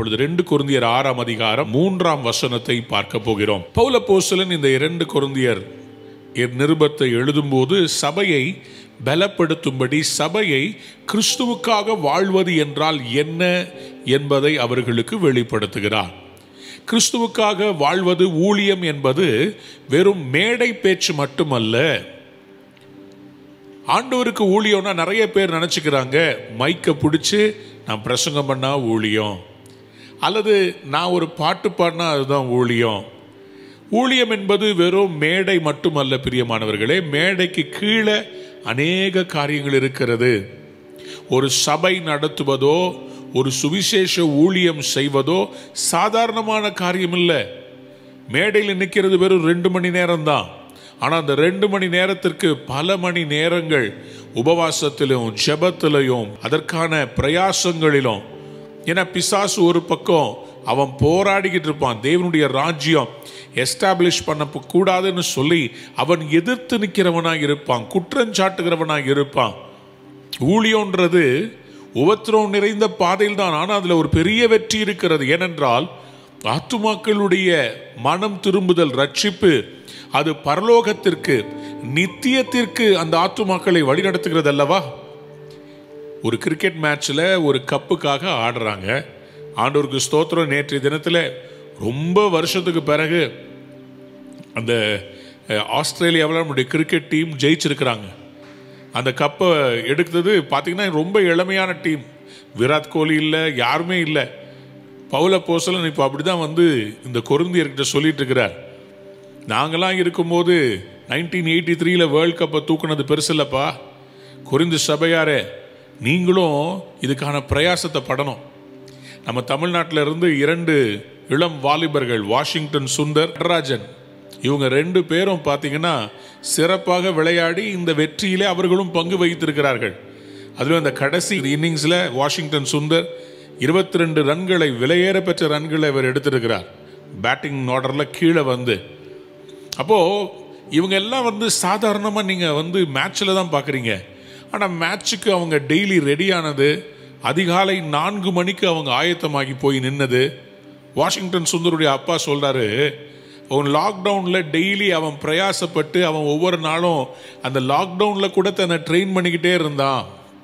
இப்பொழுது ரெண்டு கொருந்தியர் ஆறாம் அதிகாரம் மூன்றாம் வசனத்தை பார்க்க போகிறோம் பௌல போஸ்தலன் இந்த இரண்டு கொருந்தியர் நிருபத்தை எழுதும்போது சபையை பலப்படுத்தும்படி சபையை கிறிஸ்துவுக்காக வாழ்வது என்றால் என்ன என்பதை அவர்களுக்கு வெளிப்படுத்துகிறார் கிறிஸ்துவுக்காக வாழ்வது ஊழியம் என்பது வெறும் மேடை பேச்சு மட்டுமல்ல ஆண்டவருக்கு ஊழியம்னா நிறைய பேர் நினச்சிக்கிறாங்க மைக்கை பிடிச்சி நான் பிரசங்கம் பண்ணா ஊழியம் அல்லது நான் ஒரு பாட்டு பாடினா அதுதான் ஊழியம் ஊழியம் என்பது வெறும் மேடை மட்டுமல்ல பிரியமானவர்களே மேடைக்கு கீழே அநேக காரியங்கள் இருக்கிறது ஒரு சபை நடத்துவதோ ஒரு சுவிசேஷ ஊழியம் செய்வதோ சாதாரணமான காரியம் இல்லை மேடையில் நிற்கிறது வெறும் ரெண்டு மணி நேரம்தான் ஆனால் அந்த ரெண்டு மணி நேரத்திற்கு பல மணி நேரங்கள் உபவாசத்திலும் ஜெபத்திலையும் அதற்கான பிரயாசங்களிலும் ஏன்னா பிசாசு ஒரு பக்கம் அவன் போராடிக்கிட்டு இருப்பான் தேவனுடைய ராஜ்யம் எஸ்டாப்ளிஷ் பண்ண கூடாதுன்னு சொல்லி அவன் எதிர்த்து நிற்கிறவனாக இருப்பான் குற்றஞ்சாட்டுகிறவனாக இருப்பான் ஊழியன்றது உபத்திரம் நிறைந்த பாதையில் தான் ஆனால் அதில் ஒரு பெரிய வெற்றி இருக்கிறது ஏனென்றால் ஆத்துமாக்களுடைய மனம் திரும்புதல் ரட்சிப்பு அது பரலோகத்திற்கு நித்தியத்திற்கு அந்த ஆத்துமாக்களை வழிநடத்துகிறது அல்லவா ஒரு கிரிக்கெட் மேட்ச்சில் ஒரு கப்புக்காக ஆடுறாங்க ஆண்டவருக்கு ஸ்தோத்திரம் நேற்றைய தினத்தில் ரொம்ப வருஷத்துக்கு பிறகு அந்த அஹ், ஆஸ்திரேலியாவில் நம்முடைய கிரிக்கெட் டீம் ஜெயிச்சிருக்கிறாங்க அந்த கப்பை எடுத்தது பார்த்தீங்கன்னா ரொம்ப இளமையான டீம் விராட் கோலி இல்லை யாருமே இல்லை பவுல போசலன் இப்போ அப்படி தான் வந்து இந்த கொருந்தியர்கிட்ட சொல்லிட்டு இருக்கிறார் நாங்களாம் இருக்கும்போது நைன்டீன் எயிட்டி த்ரீல வேர்ல்ட் கப்பை தூக்குனது பெருசு இல்லைப்பா குறிந்து சபையாரே நீங்களும் இதுக்கான பிரயாசத்தை படணும் நம்ம தமிழ்நாட்டில் இருந்து இரண்டு இளம் வாலிபர்கள் வாஷிங்டன் சுந்தர் நடராஜன் இவங்க ரெண்டு பேரும் பார்த்தீங்கன்னா சிறப்பாக விளையாடி இந்த வெற்றியிலே அவர்களும் பங்கு வகித்திருக்கிறார்கள் அதிலும் இந்த கடைசி இன்னிங்ஸில் வாஷிங்டன் சுந்தர் இருபத்தி ரெண்டு ரன்களை விலையேற பெற்ற ரன்களை அவர் எடுத்திருக்கிறார் பேட்டிங் ஆர்டரில் கீழே வந்து அப்போது இவங்க எல்லாம் வந்து சாதாரணமாக நீங்கள் வந்து மேட்ச்சில் தான் பார்க்குறீங்க ஆனால் மேட்ச்சுக்கு அவங்க டெய்லி ரெடியானது அதிகாலை நான்கு மணிக்கு அவங்க ஆயத்தமாகி போய் நின்னது வாஷிங்டன் சுந்தருடைய அப்பா சொல்கிறாரு அவன் லாக்டவுனில் டெய்லி அவன் பிரயாசப்பட்டு அவன் ஒவ்வொரு நாளும் அந்த லாக்டவுனில் கூட தன்னை ட்ரெயின் பண்ணிக்கிட்டே இருந்தான்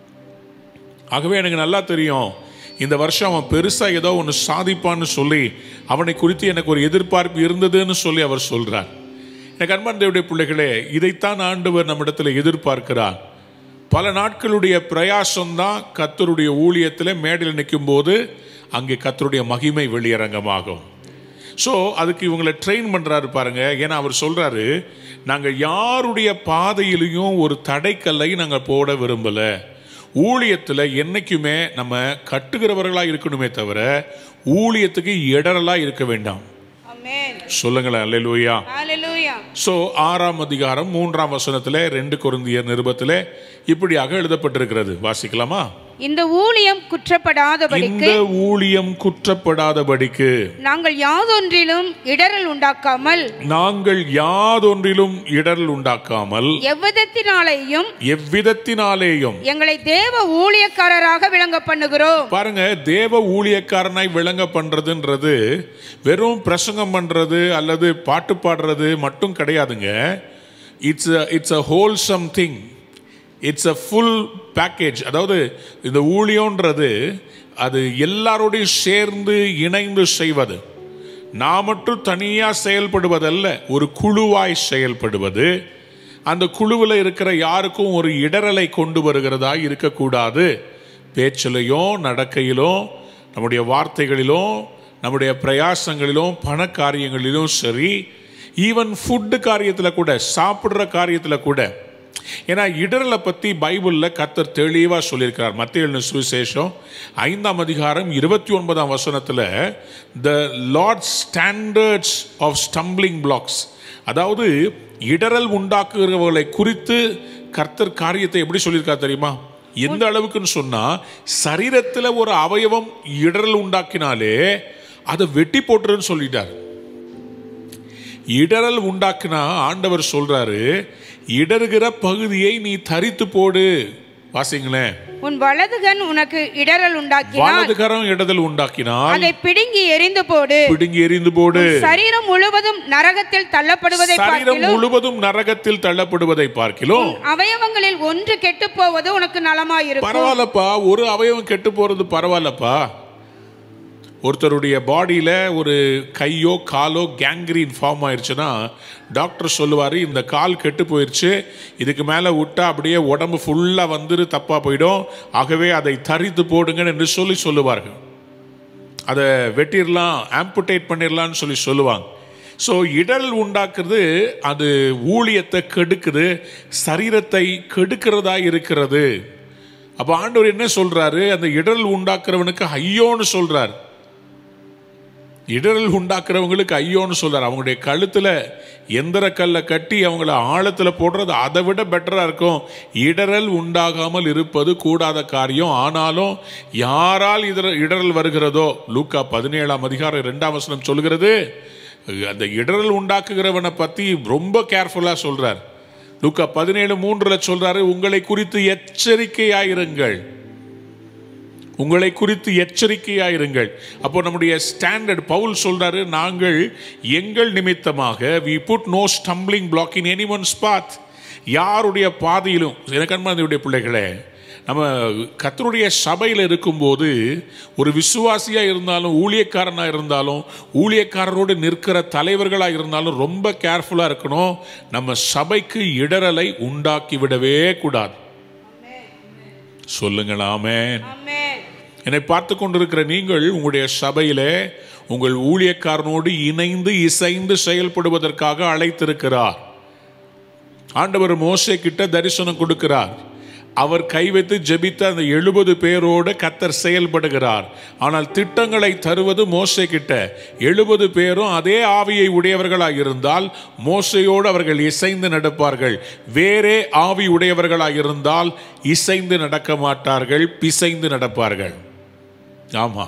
ஆகவே எனக்கு நல்லா தெரியும் இந்த வருஷம் அவன் பெருசாக ஏதோ ஒன்று சாதிப்பான்னு சொல்லி அவனை குறித்து எனக்கு ஒரு எதிர்பார்ப்பு இருந்ததுன்னு சொல்லி அவர் சொல்கிறார் எனக்கு அன்பான் தேவடைய பிள்ளைகளே இதைத்தான் ஆண்டவர் நம்மிடத்தில் எதிர்பார்க்கிறார் பல நாட்களுடைய பிரயாசம்தான் கத்தருடைய ஊழியத்தில் மேடையில் நிற்கும் போது அங்கே கத்தருடைய மகிமை வெளியரங்கமாகும் ஸோ அதுக்கு இவங்களை ட்ரெயின் பண்ணுறாரு பாருங்க ஏன்னா அவர் சொல்கிறாரு நாங்கள் யாருடைய பாதையிலையும் ஒரு தடைக்கல்லை நாங்கள் போட விரும்பலை ஊழியத்தில் என்றைக்குமே நம்ம கட்டுகிறவர்களாக இருக்கணுமே தவிர ஊழியத்துக்கு இடரலாக இருக்க வேண்டாம் ஆமென் சொல்லுங்களேன் அல்லேலூயா ஹalleluya ஸோ ஆறாம் அதிகாரம் மூன்றாம் வசனத்தில் ரெண்டு கொருந்தியர் நிருபத்தில் இப்படியாக எழுதப்பட்டிருக்கிறது வாசிக்கலாமா இந்த ஊழியம் குற்றப்படாதபடிக்கு இந்த ஊழியம் குற்றப்படாதபடிக்கு நாங்கள் யாதொன்றிலும் இடரல் உண்டாக்காமல் நாங்கள் யாதொன்றிலும் இடரல் உண்டாக்காமல் எவ்விதத்தினாலேயும் எவ்விதத்தினாலேயும் எங்களை தேவ ஊழியக்காரராக விளங்க பண்ணுகிறோம் பாருங்க தேவ ஊழியக்காரனாய் விளங்க பண்றதுன்றது வெறும் பிரசங்கம் பண்றது அல்லது பாட்டு பாடுறது மட்டும் கிடையாதுங்க it's it's a wholesome thing it's a full package அதாவது இந்த ஊழியன்றது அது எல்லாரோடையும் சேர்ந்து இணைந்து செய்வது நான் மட்டும் தனியாக செயல்படுவதல்ல ஒரு குழுவாய் செயல்படுவது அந்த குழுவில் இருக்கிற யாருக்கும் ஒரு இடரலை கொண்டு வருகிறதா இருக்கக்கூடாது பேச்சிலையும் நடக்கையிலும் நம்முடைய வார்த்தைகளிலும் நம்முடைய பிரயாசங்களிலும் பண காரியங்களிலும் சரி ஈவன் ஃபுட்டு காரியத்தில் கூட சாப்பிட்ற காரியத்தில் கூட ஏன்னா இடரலை பற்றி பைபிளில் கத்தர் தெளிவாக சொல்லியிருக்கிறார் மத்திய சுவிசேஷம் ஐந்தாம் அதிகாரம் இருபத்தி ஒன்பதாம் வசனத்தில் the Lord standards of stumbling blocks அதாவது இடரல் உண்டாக்குகிறவர்களை குறித்து கர்த்தர் காரியத்தை எப்படி சொல்லியிருக்கார் தெரியுமா எந்த அளவுக்குன்னு சொன்னா சரீரத்தில் ஒரு அவயவம் இடரல் உண்டாக்கினாலே அதை வெட்டி போட்டுருன்னு சொல்லிட்டார் இடரல் உண்டாக்குனா ஆண்டவர் சொல்றாரு இடறுகிற பகுதியை நீ தரித்து போடு வாசிங்களேன் உன் வலதுகன் உனக்கு இடரல் உண்டாக்கினால் வலது கரம் இடதல் உண்டாக்கினால் அதை பிடுங்கி எரிந்து போடு பிடுங்கி எறிந்து போடு சரீரம் முழுவதும் நரகத்தில் தள்ளப்படுவதை சரீரம் பார்க்கிலும் முழுவதும் நரகத்தில் தள்ளப்படுவதை பார்க்கிலும் அவயவங்களில் ஒன்று கெட்டு போவது உனக்கு நலமாயிருக்கும் பரவாயில்லப்பா ஒரு அவயவம் கெட்டு போறது பரவாயில்லப்பா ஒருத்தருடைய பாடியில ஒரு கையோ காலோ கேங்க்ரீன் ஃபார்ம் ஆயிருச்சுன்னா டாக்டர் சொல்லுவார் இந்த கால் கெட்டு போயிருச்சு இதுக்கு மேலே விட்டா அப்படியே உடம்பு ஃபுல்லாக வந்துரு தப்பாக போயிடும் ஆகவே அதை தரித்து போடுங்க என்று சொல்லி சொல்லுவார்கள் அதை வெட்டிடலாம் ஆம்புடேட் பண்ணிடலாம்னு சொல்லி சொல்லுவாங்க ஸோ இடல் உண்டாக்குறது அது ஊழியத்தை கெடுக்குது சரீரத்தை கெடுக்கிறதா இருக்கிறது அப்போ ஆண்டவர் என்ன சொல்றாரு அந்த இடல் உண்டாக்குறவனுக்கு ஐயோன்னு சொல்றார் இடரல் உண்டாக்குறவங்களுக்கு ஐயோன்னு சொல்றார் அவங்களுடைய கழுத்துல எந்திர கல்லை கட்டி அவங்கள ஆழத்துல போடுறது அதை விட பெட்டரா இருக்கும் இடரல் உண்டாகாமல் இருப்பது கூடாத காரியம் ஆனாலும் யாரால் இதர இடரல் வருகிறதோ லூக்கா பதினேழாம் அதிகாரம் இரண்டாம் வசனம் சொல்கிறது அந்த இடரல் உண்டாக்குகிறவனை பத்தி ரொம்ப கேர்ஃபுல்லா சொல்றார் லூக்கா பதினேழு மூன்றுல சொல்றாரு உங்களை குறித்து எச்சரிக்கையாயிருங்கள் உங்களை குறித்து எச்சரிக்கையாயிருங்கள் அப்போ நம்முடைய ஸ்டாண்டர்ட் பவுல் சொல்றாரு நாங்கள் எங்கள் நிமித்தமாக we put no stumbling block in anyone's path யாருடைய பாதையிலும் எனக்கன்மாதியுடைய பிள்ளைகளே நம்ம கத்தருடைய சபையில் இருக்கும்போது ஒரு விசுவாசியாக இருந்தாலும் ஊழியக்காரனாக இருந்தாலும் ஊழியக்காரரோடு நிற்கிற தலைவர்களாக இருந்தாலும் ரொம்ப கேர்ஃபுல்லாக இருக்கணும் நம்ம சபைக்கு இடரலை உண்டாக்கி விடவே கூடாது சொல்லுங்களாமே ஆமென் என்னை பார்த்து கொண்டிருக்கிற நீங்கள் உங்களுடைய சபையிலே உங்கள் ஊழியக்காரனோடு இணைந்து இசைந்து செயல்படுவதற்காக அழைத்திருக்கிறார் ஆண்டவர் மோசே கிட்ட தரிசனம் கொடுக்கிறார் அவர் கை வைத்து ஜெபித்த அந்த எழுபது பேரோடு கத்தர் செயல்படுகிறார் ஆனால் திட்டங்களை தருவது மோசே கிட்ட எழுபது பேரும் அதே ஆவியை உடையவர்களாக இருந்தால் மோசையோடு அவர்கள் இசைந்து நடப்பார்கள் வேறே ஆவி உடையவர்களாக இருந்தால் இசைந்து நடக்க மாட்டார்கள் பிசைந்து நடப்பார்கள் ஆமா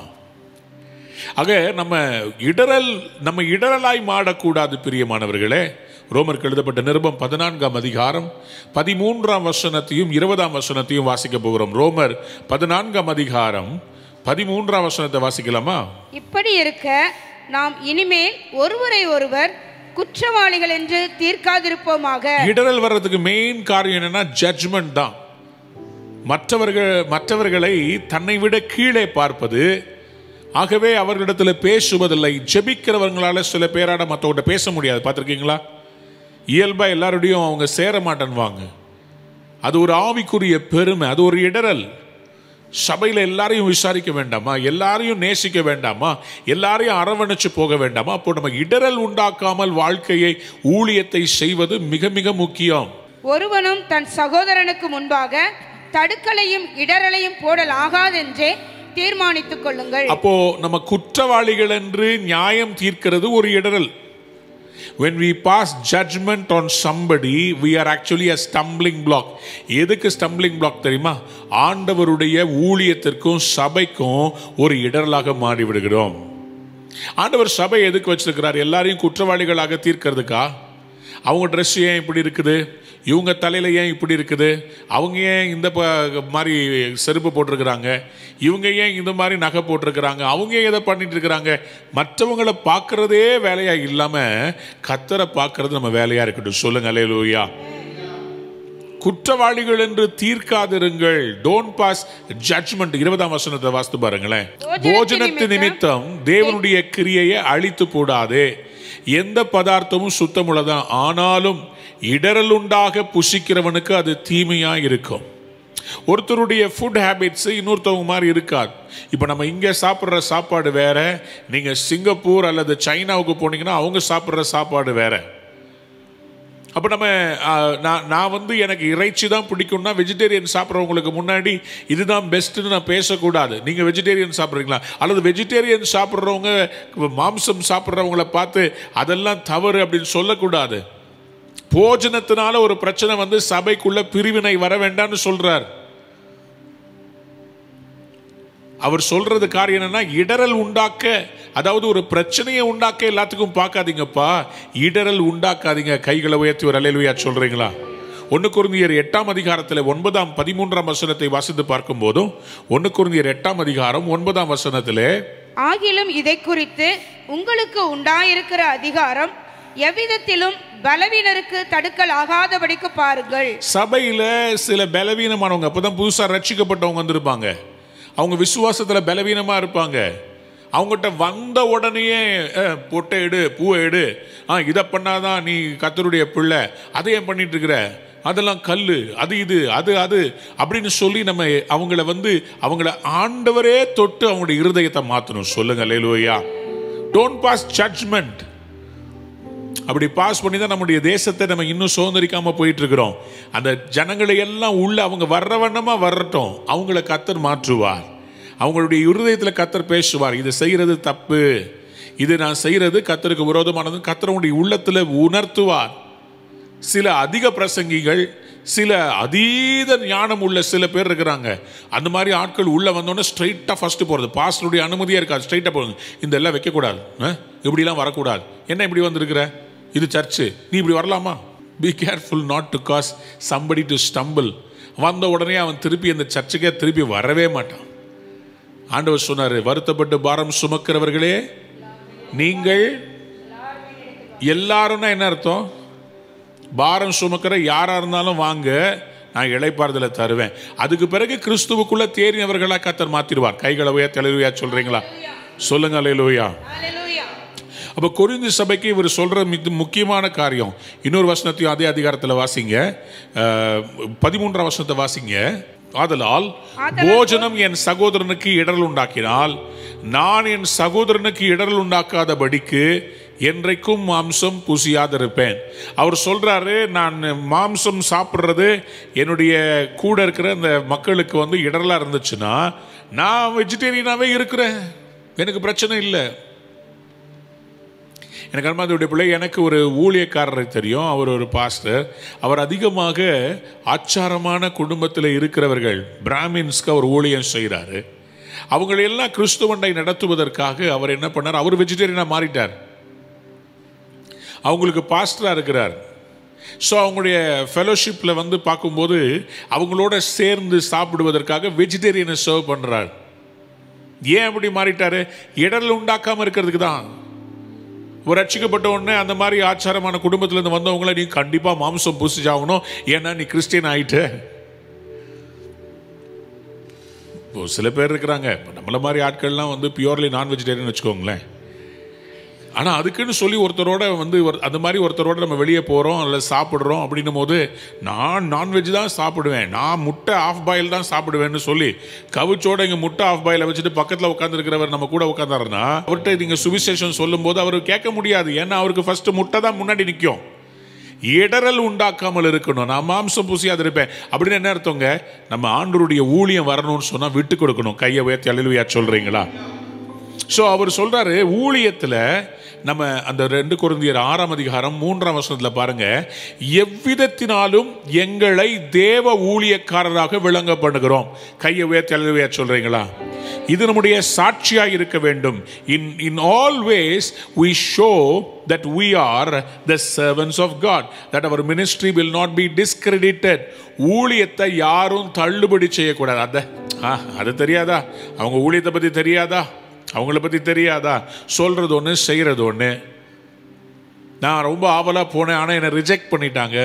ஆக நம்ம இடரல் நம்ம இடரலாய் மாடக்கூடாது பிரியமானவர்களே ரோமருக்கு எழுதப்பட்ட நிருபம் பதினான்காம் அதிகாரம் பதிமூன்றாம் வசனத்தையும் இருபதாம் வசனத்தையும் வாசிக்க போகிறோம் ரோமர் பதினான்காம் அதிகாரம் பதிமூன்றாம் வசனத்தை வாசிக்கலாமா இப்படி இருக்க நாம் இனிமேல் ஒருவரை ஒருவர் குற்றவாளிகள் என்று தீர்க்காதிருப்போமாக இடரல் வர்றதுக்கு மெயின் காரியம் என்னன்னா ஜட்ஜ்மெண்ட் தான் மற்றவர்கள் மற்றவர்களை தன்னை விட கீழே பார்ப்பது ஆகவே அவர்களிடத்தில் பேசுவதில்லை ஜெபிக்கிறவங்களால சில பேராட மற்றவங்க பேச முடியாது பார்த்துருக்கீங்களா இயல்பா எல்லாரோடையும் அவங்க சேர மாட்டேன்வாங்க அது ஒரு ஆவிக்குரிய பெருமை அது ஒரு இடரல் சபையில் எல்லாரையும் விசாரிக்க வேண்டாமா எல்லாரையும் நேசிக்க வேண்டாமா எல்லாரையும் அரவணைச்சு போக வேண்டாமா அப்போ நம்ம இடரல் உண்டாக்காமல் வாழ்க்கையை ஊழியத்தை செய்வது மிக மிக முக்கியம் ஒருவனும் தன் சகோதரனுக்கு முன்பாக தடுக்கலையும் இடரலையும் போடல் ஆகாதென்றே தீர்மானித்துக் கொள்ளுங்கள் அப்போ நம்ம குற்றவாளிகள் என்று நியாயம் தீர்க்கிறது ஒரு இடரல் when we pass judgment on somebody we are actually a stumbling block எதுக்கு stumbling block தெரியுமா ஆண்டவருடைய ஊழியத்திற்கும் சபைக்கும் ஒரு இடரலாக மாறி விடுகிறோம் ஆண்டவர் சபை எதுக்கு வச்சிருக்கிறார் எல்லாரையும் குற்றவாளிகளாக தீர்க்கிறதுக்கா அவங்க ட்ரெஸ் ஏன் இப்படி இருக்குது இவங்க தலையில் ஏன் இப்படி இருக்குது அவங்க ஏன் இந்த ப- மாதிரி செருப்பு போட்டிருக்கிறாங்க இவங்க ஏன் இந்த மாதிரி நகை போட்டிருக்கிறாங்க அவங்க ஏன் இதை பண்ணிட்டு இருக்கிறாங்க மற்றவங்களை பார்க்கறதே வேலையாக இல்லாமல் கத்தரை பார்க்கறது நம்ம வேலையாக இருக்கட்டும் சொல்லுங்க அலையலூயா குற்றவாளிகள் என்று தீர்க்காதிருங்கள் டோன்ட் பாஸ் ஜட்ஜ்மெண்ட் இருபதாம் வசனத்தை வாசித்து பாருங்களேன் போஜனத்து போஜனத்து நிமித்தம் தேவனுடைய கிரியையை அழித்து போடாதே எந்த பதார்த்தமும் சுத்தமுள்ளதான் ஆனாலும் இடரல் உண்டாக புசிக்கிறவனுக்கு அது தீமையா இருக்கும் ஒருத்தருடைய ஃபுட் ஹேபிட்ஸ் இன்னொருத்தவங்க மாதிரி இருக்காது இப்போ நம்ம இங்கே சாப்பிட்ற சாப்பாடு வேற நீங்கள் சிங்கப்பூர் அல்லது சைனாவுக்கு போனீங்கன்னா அவங்க சாப்பிட்ற சாப்பாடு வேற அப்போ நம்ம ஆ, நான் நான் வந்து எனக்கு இறைச்சி தான் பிடிக்கும்னா வெஜிடேரியன் சாப்பிட்றவங்களுக்கு முன்னாடி இதுதான் பெஸ்ட்டுன்னு நான் பேசக்கூடாது நீங்கள் வெஜிடேரியன் சாப்பிட்றீங்களா அல்லது வெஜிடேரியன் சாப்பிட்றவங்க மாம்சம் சாப்பிட்றவங்கள பார்த்து அதெல்லாம் தவறு அப்படின்னு சொல்லக்கூடாது போஜனத்தினால ஒரு பிரச்சனை வந்து சபைக்குள்ள பிரிவினை வர வேண்டாம்னு சொல்றார் அவர் சொல்றது காரியம் என்னன்னா இடரல் உண்டாக்க அதாவது ஒரு பிரச்சனையை உண்டாக்க எல்லாத்துக்கும் பார்க்காதீங்கப்பா இடரல் உண்டாக்காதீங்க கைகளை உயர்த்தி ஒரு அலையிலுயா சொல்றீங்களா ஒன்று குருந்தியர் எட்டாம் அதிகாரத்தில் ஒன்பதாம் பதிமூன்றாம் வசனத்தை வாசித்து பார்க்கும் போதும் ஒன்று குருந்தியர் எட்டாம் அதிகாரம் ஒன்பதாம் வசனத்திலே ஆகிலும் இதை குறித்து உங்களுக்கு உண்டாயிருக்கிற அதிகாரம் எவ்விதத்திலும் பலவீனருக்கு தடுக்கல் ஆகாதபடிக்கு பாருங்கள் சபையில சில பலவீனமானவங்க அப்பதான் புதுசா ரட்சிக்கப்பட்டவங்க வந்திருப்பாங்க அவங்க விசுவாசத்துல பலவீனமா இருப்பாங்க அவங்ககிட்ட வந்த உடனேயே "அஹ், பொட்டை எடு பூவை எடு ஆ இதை பண்ணாதான் நீ கத்தருடைய பிள்ளை அதை ஏன் பண்ணிட்டு இருக்கிற அதெல்லாம் கல்லு அது இது அது அது அப்படின்னு சொல்லி நம்ம அவங்கள வந்து அவங்கள ஆண்டவரே தொட்டு அவங்களுடைய இருதயத்தை மாற்றணும் சொல்லுங்க லேலோயா டோன்ட் பாஸ் ஜட்ஜ்மெண்ட் அப்படி பாஸ் பண்ணி தான் நம்முடைய தேசத்தை நம்ம இன்னும் சுதந்திரிக்காம போயிட்டு இருக்கிறோம் அந்த ஜனங்களை எல்லாம் உள்ள அவங்க வர்ற வண்ணமா வரட்டும் அவங்கள கத்தர் மாற்றுவார் அவங்களுடைய இருதயத்தில் கத்தர் பேசுவார் இது செய்யறது தப்பு இது நான் செய்யறது கத்தருக்கு விரோதமானது கத்தருடைய உள்ளத்துல உணர்த்துவார் சில அதிக பிரசங்கிகள் சில அதீத ஞானம் உள்ள சில பேர் இருக்கிறாங்க அந்த மாதிரி ஆட்கள் உள்ள வந்தோடனே ஸ்ட்ரைட்டாக ஃபர்ஸ்ட் போகிறது பாஸ்டருடைய அனுமதியாக இருக்காது ஸ்ட்ரைட்டாக போகுது இந்த எல்லாம் வைக்கக்கூடாது ஆ? இப்படிலாம் வரக்கூடாது என்ன இப்படி வந்திருக்கிற இது சர்ச்சு நீ இப்படி வரலாமா be careful not to cause somebody to stumble வந்த உடனே அவன் திருப்பி அந்த சர்ச்சுக்கே திருப்பி வரவே மாட்டான் ஆண்டவர் சொன்னார் வருத்தப்பட்டு பாரம் சுமக்கிறவர்களே நீங்கள் எல்லாரும்னா என்ன அர்த்தம் பாரம் சுமக்கிற யாரா இருந்தாலும் வாங்க நான் இளைப்பாறுதலை தருவேன் அதுக்கு பிறகு கிறிஸ்துவுக்குள்ள தேறினவர்களா கத்தர் மாத்திருவார் கைகளை உயர் தெளிவையா சொல்றீங்களா சொல்லுங்க அலையிலுயா ஹalleluya அப்ப கொரிந்து சபைக்கு இவர் சொல்ற மிக முக்கியமான காரியம் இன்னொரு வசனத்தையும் அதே அதிகாரத்தில் வாசிங்க அஹ், பதிமூன்றாம் வசனத்தை வாசிங்க ஆதலால் போஜனம் என் சகோதரனுக்கு இடரல் உண்டாக்கினால் நான் என் சகோதரனுக்கு இடரல் உண்டாக்காதபடிக்கு என்றைக்கும் மாம்சம் புசியாதிருப்பேன் அவர் சொல்றாரு நான் மாம்சம் சாப்பிட்றது என்னுடைய கூட இருக்கிற இந்த மக்களுக்கு வந்து இடரலா இருந்துச்சுன்னா நான் வெஜிடேரியனாவே இருக்கிறேன் எனக்கு பிரச்சனை இல்லை எனக்கு அனுமதியுடைய பிள்ளை எனக்கு ஒரு ஊழியக்காரரை தெரியும் அவர் ஒரு பாஸ்டர் அவர் அதிகமாக ஆச்சாரமான குடும்பத்தில் இருக்கிறவர்கள் பிராமின்ஸ்க்கு அவர் ஊழியம் செய்கிறாரு அவங்களையெல்லாம் கிறிஸ்துவண்டை நடத்துவதற்காக அவர் என்ன பண்ணார் அவர் வெஜிடேரியனாக மாறிட்டார் அவங்களுக்கு பாஸ்டராக இருக்கிறார் ஸோ அவங்களுடைய ஃபெலோஷிப்பில் வந்து பார்க்கும்போது அவங்களோட சேர்ந்து சாப்பிடுவதற்காக வெஜிடேரியனை சர்வ் பண்ணுறார் ஏன் அப்படி மாறிட்டாரு இடர்ல உண்டாக்காமல் இருக்கிறதுக்கு தான் ஒரு ரட்சிக்கப்பட்ட உடனே அந்த மாதிரி ஆச்சாரமான குடும்பத்திலேருந்து வந்தவங்கள நீ கண்டிப்பாக மாம்சம் பூசிச்சாகணும் ஏன்னா நீ கிறிஸ்டியன் ஆயிட்ட இப்போ சில பேர் இருக்கிறாங்க இப்போ நம்மள மாதிரி ஆட்கள்லாம் வந்து பியூர்லி நான் வெஜிடேரியன் வச்சுக்கோங்களேன் ஆனால் அதுக்குன்னு சொல்லி ஒருத்தரோட வந்து ஒரு அந்த மாதிரி ஒருத்தரோட நம்ம வெளியே போகிறோம் இல்லை சாப்பிட்றோம் அப்படின்னும் போது நான் நான்வெஜ் தான் சாப்பிடுவேன் நான் முட்டை ஆஃப் பாயில் தான் சாப்பிடுவேன்னு சொல்லி கவிச்சோட இங்கே முட்டை ஆஃப் பாயில வச்சுட்டு பக்கத்தில் உட்காந்துருக்கிறவர் நம்ம கூட உட்காந்தாருன்னா அவர்கிட்ட நீங்கள் சுவிசேஷன் சொல்லும்போது அவர் கேட்க முடியாது ஏன்னா அவருக்கு ஃபர்ஸ்ட் முட்டை தான் முன்னாடி நிற்கும் இடரல் உண்டாக்காமல் இருக்கணும் நான் மாம்சம் பூசியாது இருப்பேன் அப்படின்னு என்ன அர்த்தங்க நம்ம ஆண்டருடைய ஊழியம் வரணும்னு சொன்னா விட்டு கொடுக்கணும் கையை உயர்த்தி அழுவியா சொல்றீங்களா ஸோ அவர் சொல்றாரு ஊழியத்துல நம்ம அந்த ரெண்டு குருந்தியர் ஆறாம் அதிகாரம் மூன்றாம் வசனத்துல பாருங்க எவ்விதத்தினாலும் எங்களை தேவ ஊழியக்காரராக விளங்க பண்ணுகிறோம் கையை உயர்த்தி அழுவியா சொல்றீங்களா இது நம்முடைய சாட்சியாக இருக்க வேண்டும் in in all ways we show that we are the servants of God that our ministry will not be discredited ஊழியத்தை யாரும் தள்ளுபடி செய்யக்கூடாது அத ஆ அது தெரியாதா அவங்க ஊழியத்தை பற்றி தெரியாதா அவங்கள பற்றி தெரியாதா சொல்கிறது ஒன்று செய்கிறது ஒன்று நான் ரொம்ப ஆவலாக போனேன் ஆனால் என்னை ரிஜெக்ட் பண்ணிட்டாங்க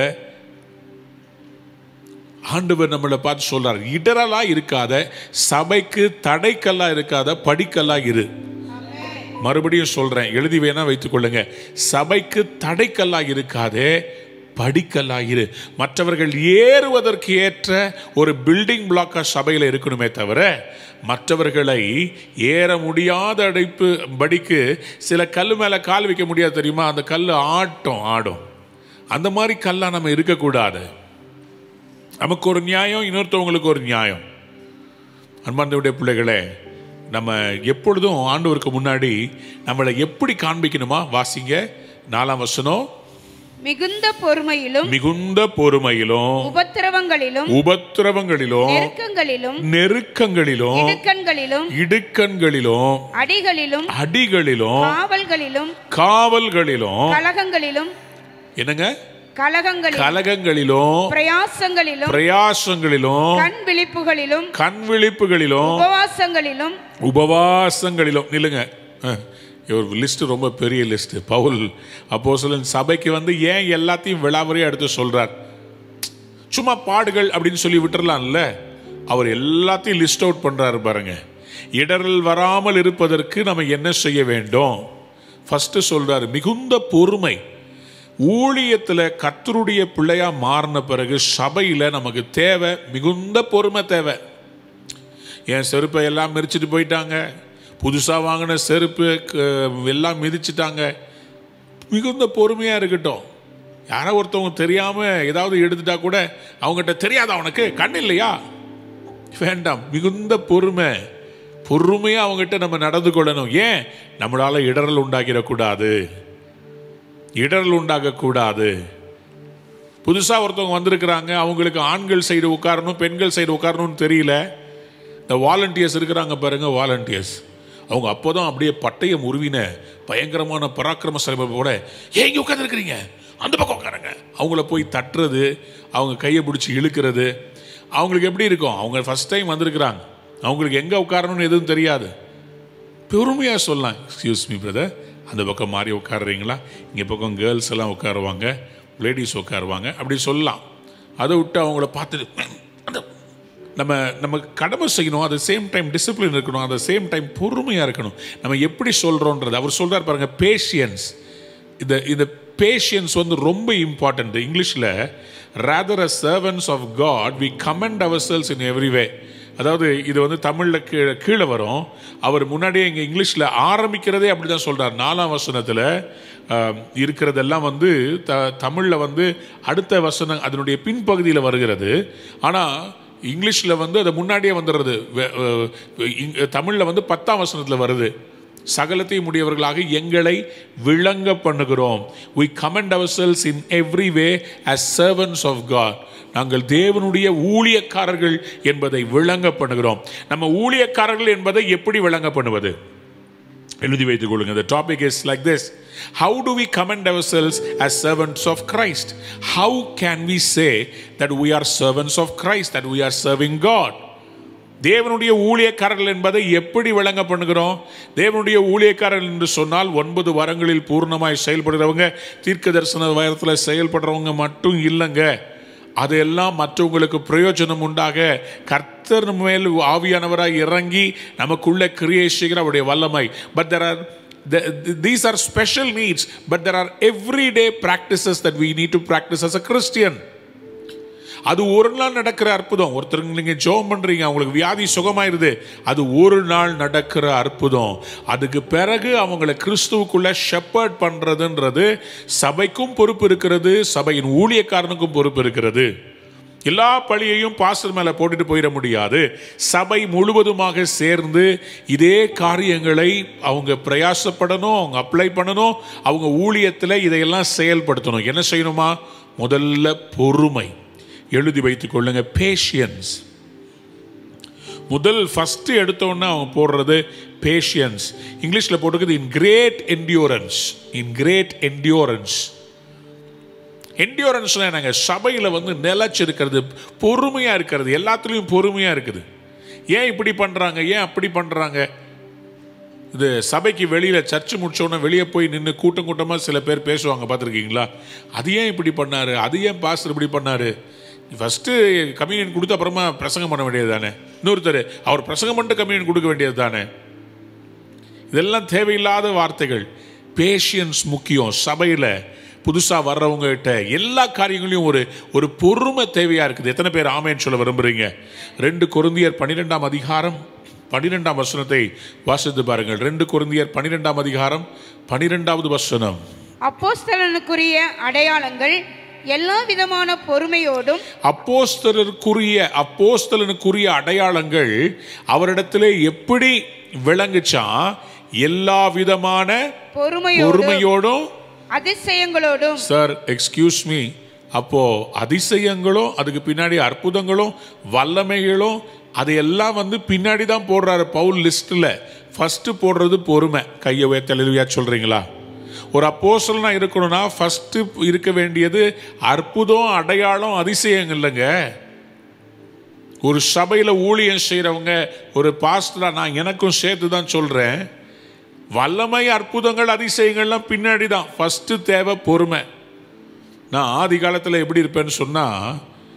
ஆண்டவர் நம்மளை பார்த்து சொல்றார் இடரலா இருக்காத சபைக்கு தடைக்கல்லா இருக்காத படிக்கல்லா இரு மறுபடியும் சொல்றேன் எழுதி வேணா வைத்துக் கொள்ளுங்க சபைக்கு தடைக்கல்லா இருக்காதே படிக்கல்லா இரு மற்றவர்கள் ஏறுவதற்கு ஏற்ற ஒரு பில்டிங் பிளாக்கா சபையில் இருக்கணுமே தவிர மற்றவர்களை ஏற முடியாத அடைப்பு படிக்கு சில கல் மேலே கால் வைக்க முடியாது தெரியுமா அந்த கல் ஆட்டம் ஆடும் அந்த மாதிரி கல்லா நம்ம இருக்கக்கூடாது நமக்கு ஒரு நியாயம் இன்னொருத்தவங்களுக்கு ஒரு நியாயம் அன்பார்ந்தவுடைய பிள்ளைகளே நம்ம எப்பொழுதும் ஆண்டவருக்கு முன்னாடி நம்மளை எப்படி காண்பிக்கணுமா வாசிங்க நாலாம் வசனம் மிகுந்த பொறுமையிலும் மிகுந்த பொறுமையிலும் உபத்திரவங்களிலும் உபத்திரவங்களிலும் நெருக்கங்களிலும் நெருக்கங்களிலும் இடுக்கண்களிலும் இடுக்கண்களிலும் அடிகளிலும் அடிகளிலும் காவல்களிலும் காவல்களிலும் கலகங்களிலும் என்னங்க கலகங்களிலும் கலகங்களிலும் பிரயாசங்களிலும் பிரயாசங்களிலும் கண் விழிப்புகளிலும் கண் விழிப்புகளிலும் உபவாசங்களிலும் உபவாசங்களிலும் நில்லுங்க அஹ், ஒரு லிஸ்ட் ரொம்ப பெரிய லிஸ்ட் பவுல் அப்போ சபைக்கு வந்து ஏன் எல்லாத்தையும் விளாவரியா எடுத்து சொல்றார் சும்மா பாடுகள் அப்படின்னு சொல்லி விட்டுறலாம்ல அவர் எல்லாத்தையும் லிஸ்ட் அவுட் பண்றாரு பாருங்க இடரல் வராமல் இருப்பதற்கு நம்ம என்ன செய்ய வேண்டும் ஃபர்ஸ்ட் சொல்றாரு மிகுந்த பொறுமை ஊழியத்தில் கர்த்தருடைய பிள்ளையா மாறின பிறகு சபையில் நமக்கு தேவை மிகுந்த பொறுமை தேவை என் செருப்பை எல்லாம் மிதிச்சிட்டு போயிட்டாங்க புதுசாக வாங்கின செருப்பு க- எல்லாம் மிதிச்சிட்டாங்க மிகுந்த பொறுமையாக இருக்கட்டும் யாரோ ஒருத்தவங்க தெரியாமல் ஏதாவது எடுத்துட்டா கூட அவங்ககிட்ட தெரியாதா அவனுக்கு கண் இல்லையா வேண்டாம் மிகுந்த பொறுமை பொறுமையாக அவங்ககிட்ட நம்ம நடந்து கொள்ளணும் ஏன் நம்மளால் இடரல் உண்டாக்கிடக்கூடாது இடரல் உண்டாகக்கூடாது புதுசாக ஒருத்தவங்க வந்திருக்கிறாங்க அவங்களுக்கு ஆண்கள் சைடு உட்காரணும் பெண்கள் சைடு உட்காரணும்னு தெரியல இந்த வாலண்டியர்ஸ் இருக்கிறாங்க பாருங்க வாலண்டியர்ஸ் அவங்க அப்போதான் அப்படியே பட்டய முருவின பயங்கரமான பராக்கிரம கூட ஏன் இங்கே உட்காந்துருக்கிறீங்க அந்த பக்கம் உட்காருங்க அவங்கள போய் தட்டுறது அவங்க கையை பிடிச்சி இழுக்கிறது அவங்களுக்கு எப்படி இருக்கும் அவங்க ஃபர்ஸ்ட் டைம் வந்திருக்கிறாங்க அவங்களுக்கு எங்கே உட்காரணும்னு எதுவும் தெரியாது பொறுமையாக சொல்லலாம் எக்ஸ்கியூஸ் மீ பிரதர் அந்த பக்கம் மாறி உட்காருறீங்களா இங்கே பக்கம் கேர்ள்ஸ் எல்லாம் உட்காருவாங்க லேடிஸ் உட்காருவாங்க அப்படி சொல்லலாம் அதை விட்டு அவங்கள பார்த்துட்டு அந்த நம்ம நம்ம கடமை செய்யணும் at the same time discipline இருக்கணும் at the சேம் டைம் பொறுமையாக இருக்கணும் நம்ம எப்படி சொல்கிறோன்றது அவர் சொல்கிறார் பாருங்க பேஷியன்ஸ் இந்த இந்த பேஷியன்ஸ் வந்து ரொம்ப இம்பார்ட்டன்ட் இங்கிலீஷில் rather a servants of God we commend ourselves in every way அதாவது இது வந்து தமிழில் கீழே கீழே வரும் அவர் முன்னாடியே இங்கே இங்கிலீஷில் ஆரம்பிக்கிறதே அப்படி தான் சொல்கிறார் நாலாம் வசனத்தில் இருக்கிறதெல்லாம் வந்து த தமிழில் வந்து அடுத்த வசனம் அதனுடைய பின்பகுதியில் வருகிறது ஆனால் இங்கிலீஷில் வந்து அது முன்னாடியே வந்துடுறது தமிழில் வந்து பத்தாம் வசனத்தில் வருது சகலத்தையும் உடையவர்களாக எங்களை விளங்க பண்ணுகிறோம் we commend ourselves in every way as servants of God நாங்கள் தேவனுடைய ஊழியக்காரர்கள் என்பதை விளங்க பண்ணுகிறோம் நம்ம ஊழியக்காரர்கள் என்பதை எப்படி விளங்க பண்ணுவது எழுதி வைத்துக் கொள்ளுங்க the topic is like this how do we commend ourselves as servants of Christ how can we say that we are servants of Christ that we are serving God தேவனுடைய ஊழியக்காரர்கள் என்பதை எப்படி விளங்க பண்ணுகிறோம் தேவனுடைய ஊழியக்காரர்கள் என்று சொன்னால் ஒன்பது வரங்களில் பூர்ணமாய் செயல்படுறவங்க தீர்க்க தரிசன வயத்தில் செயல்படுறவங்க மட்டும் இல்லைங்க அதெல்லாம் மற்றவங்களுக்கு பிரயோஜனம் உண்டாக கர்த்தர் மேல் ஆவியானவராய் இறங்கி நமக்குள்ள கிரியை செய்கிற அவருடைய வல்லமை but there are these are special needs but there are every day practices that we need to practice as a Christian அது ஒரு நாள் நடக்கிற அற்புதம் ஒருத்தருக்கு நீங்க ஜெபம் பண்றீங்க அவங்களுக்கு வியாதி சுகமாயிருது அது ஒரு நாள் நடக்கிற அற்புதம் அதுக்கு பிறகு அவங்களை கிறிஸ்துவுக்குள்ள ஷெப்பர்ட் பண்றதுன்றது சபைக்கும் பொறுப்பு இருக்கிறது சபையின் ஊழியக்காரனுக்கும் பொறுப்பு இருக்கிறது எல்லா பழியையும் பாஸ்டர் மேல போட்டுட்டு போயிட முடியாது சபை முழுவதுமாக சேர்ந்து இதே காரியங்களை அவங்க பிரயாசப்படணும் அவங்க அப்ளை பண்ணணும் அவங்க ஊழியத்தில் இதையெல்லாம் செயல்படுத்தணும் என்ன செய்யணுமா முதல்ல பொறுமை எழுதி வைத்துக் கொள்ளுங்க பேஷியன்ஸ் முதல் ஃபர்ஸ்ட் எடுத்தோன்னே அவங்க போடுறது பேஷியன்ஸ் இங்கிலீஷில் போட்டுக்கிறது in great endurance in great endurance என்டியூரன்ஸ்னா என்னங்க சபையில் வந்து நிலைச்சிருக்கிறது பொறுமையாக இருக்கிறது எல்லாத்துலேயும் பொறுமையாக இருக்குது ஏன் இப்படி பண்ணுறாங்க ஏன் அப்படி பண்ணுறாங்க இது சபைக்கு வெளியில் சர்ச்சு முடிச்சோன்னே வெளியே போய் நின்று கூட்டம் கூட்டமாக சில பேர் பேசுவாங்க பார்த்துருக்கீங்களா அது ஏன் இப்படி பண்ணாரு அது ஏன் பாஸ்டர் இப்படி பண்ணாரு ஃபஸ்ட்டு கம்யூனியன் கொடுத்து அப்புறமா பிரசங்கம் பண்ண வேண்டியது தானே இன்னொருத்தர் அவர் பிரசங்கம் பண்ணிட்டு கம்யூனியன் கொடுக்க வேண்டியது தானே இதெல்லாம் தேவையில்லாத வார்த்தைகள் பேஷியன்ஸ் முக்கியம் சபையில் புதுசாக வர்றவங்ககிட்ட எல்லா காரியங்களையும் ஒரு ஒரு பொறுமை தேவையாக இருக்குது எத்தனை பேர் ஆமேன்னு சொல்ல விரும்புகிறீங்க ரெண்டு கொருந்தியர் பன்னிரெண்டாம் அதிகாரம் பன்னிரெண்டாம் வசனத்தை வாசித்து பாருங்கள் ரெண்டு கொருந்தியர் பன்னிரெண்டாம் அதிகாரம் பன்னிரெண்டாவது வசனம் அப்போஸ்தலனுக்குரிய அடையாளங்கள் எல்லா விதமான பொறுமையோடும் அப்போஸ்தலருக்குரிய அப்போஸ்தலனுக்குரிய அடையாளங்கள் அவரிடத்திலே எப்படி விளங்குச்சா எல்லா விதமான பொறுமையோடும் பொறுமையோடும் அதிசயங்களோடும் சார் எக்ஸ்கியூஸ் மீ அப்போ அதிசயங்களும் அதுக்கு பின்னாடி அற்புதங்களும் வல்லமைகளும் அதையெல்லாம் வந்து பின்னாடி தான் போடுறாரு பவுல் லிஸ்ட்டில் ஃபர்ஸ்ட் போடுறது பொறுமை கையை உயர்த்தலுவியா சொல்றீங்களா ஒரு அப்போஸ்தலனா இருக்கணும்னா ஃபர்ஸ்ட் இருக்க வேண்டியது அற்புதம் அடையாளம் அதிசயம் இல்லைங்க ஒரு சபையில் ஊழியம் செய்கிறவங்க ஒரு பாஸ்டரா நான் எனக்கும் சேர்த்து தான் சொல்கிறேன் வல்லமை அற்புதங்கள் அதிசயங்கள்லாம் பின்னாடி தான் ஃபஸ்ட்டு தேவை பொறுமை நான் ஆதி காலத்தில் எப்படி இருப்பேன்னு சொன்னால்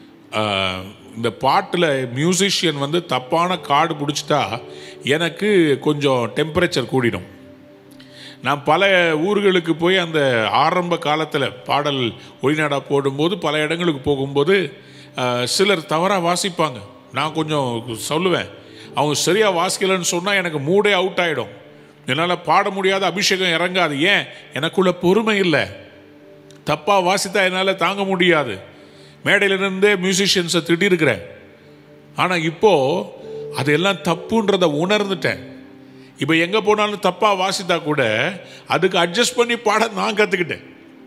இந்த பாட்டில் மியூசிஷியன் வந்து தப்பான கார்டு பிடிச்சிட்டா எனக்கு கொஞ்சம் டெம்பரேச்சர் கூடிடும் நான் பல ஊர்களுக்கு போய் அந்த ஆரம்ப காலத்தில் பாடல் ஒளிநாடா போடும்போது பல இடங்களுக்கு போகும்போது அஹ், சிலர் தவறாக வாசிப்பாங்க நான் கொஞ்சம் சொல்லுவேன் அவங்க சரியாக வாசிக்கலைன்னு சொன்னால் எனக்கு மூடே அவுட் ஆகிடும் என்னால் பாட முடியாத அபிஷேகம் இறங்காது ஏன் எனக்குள்ள பொறுமை இல்லை தப்பாக வாசித்தா என்னால் தாங்க முடியாது மேடையிலிருந்தே மியூசிஷியன்ஸை திட்டிருக்கிறேன் ஆனால் இப்போ அதெல்லாம் தப்புன்றதை உணர்ந்துட்டேன் இப்போ எங்கே போனாலும் தப்பாக வாசித்தா கூட அதுக்கு அட்ஜஸ்ட் பண்ணி பாட நான் கற்றுக்கிட்டேன்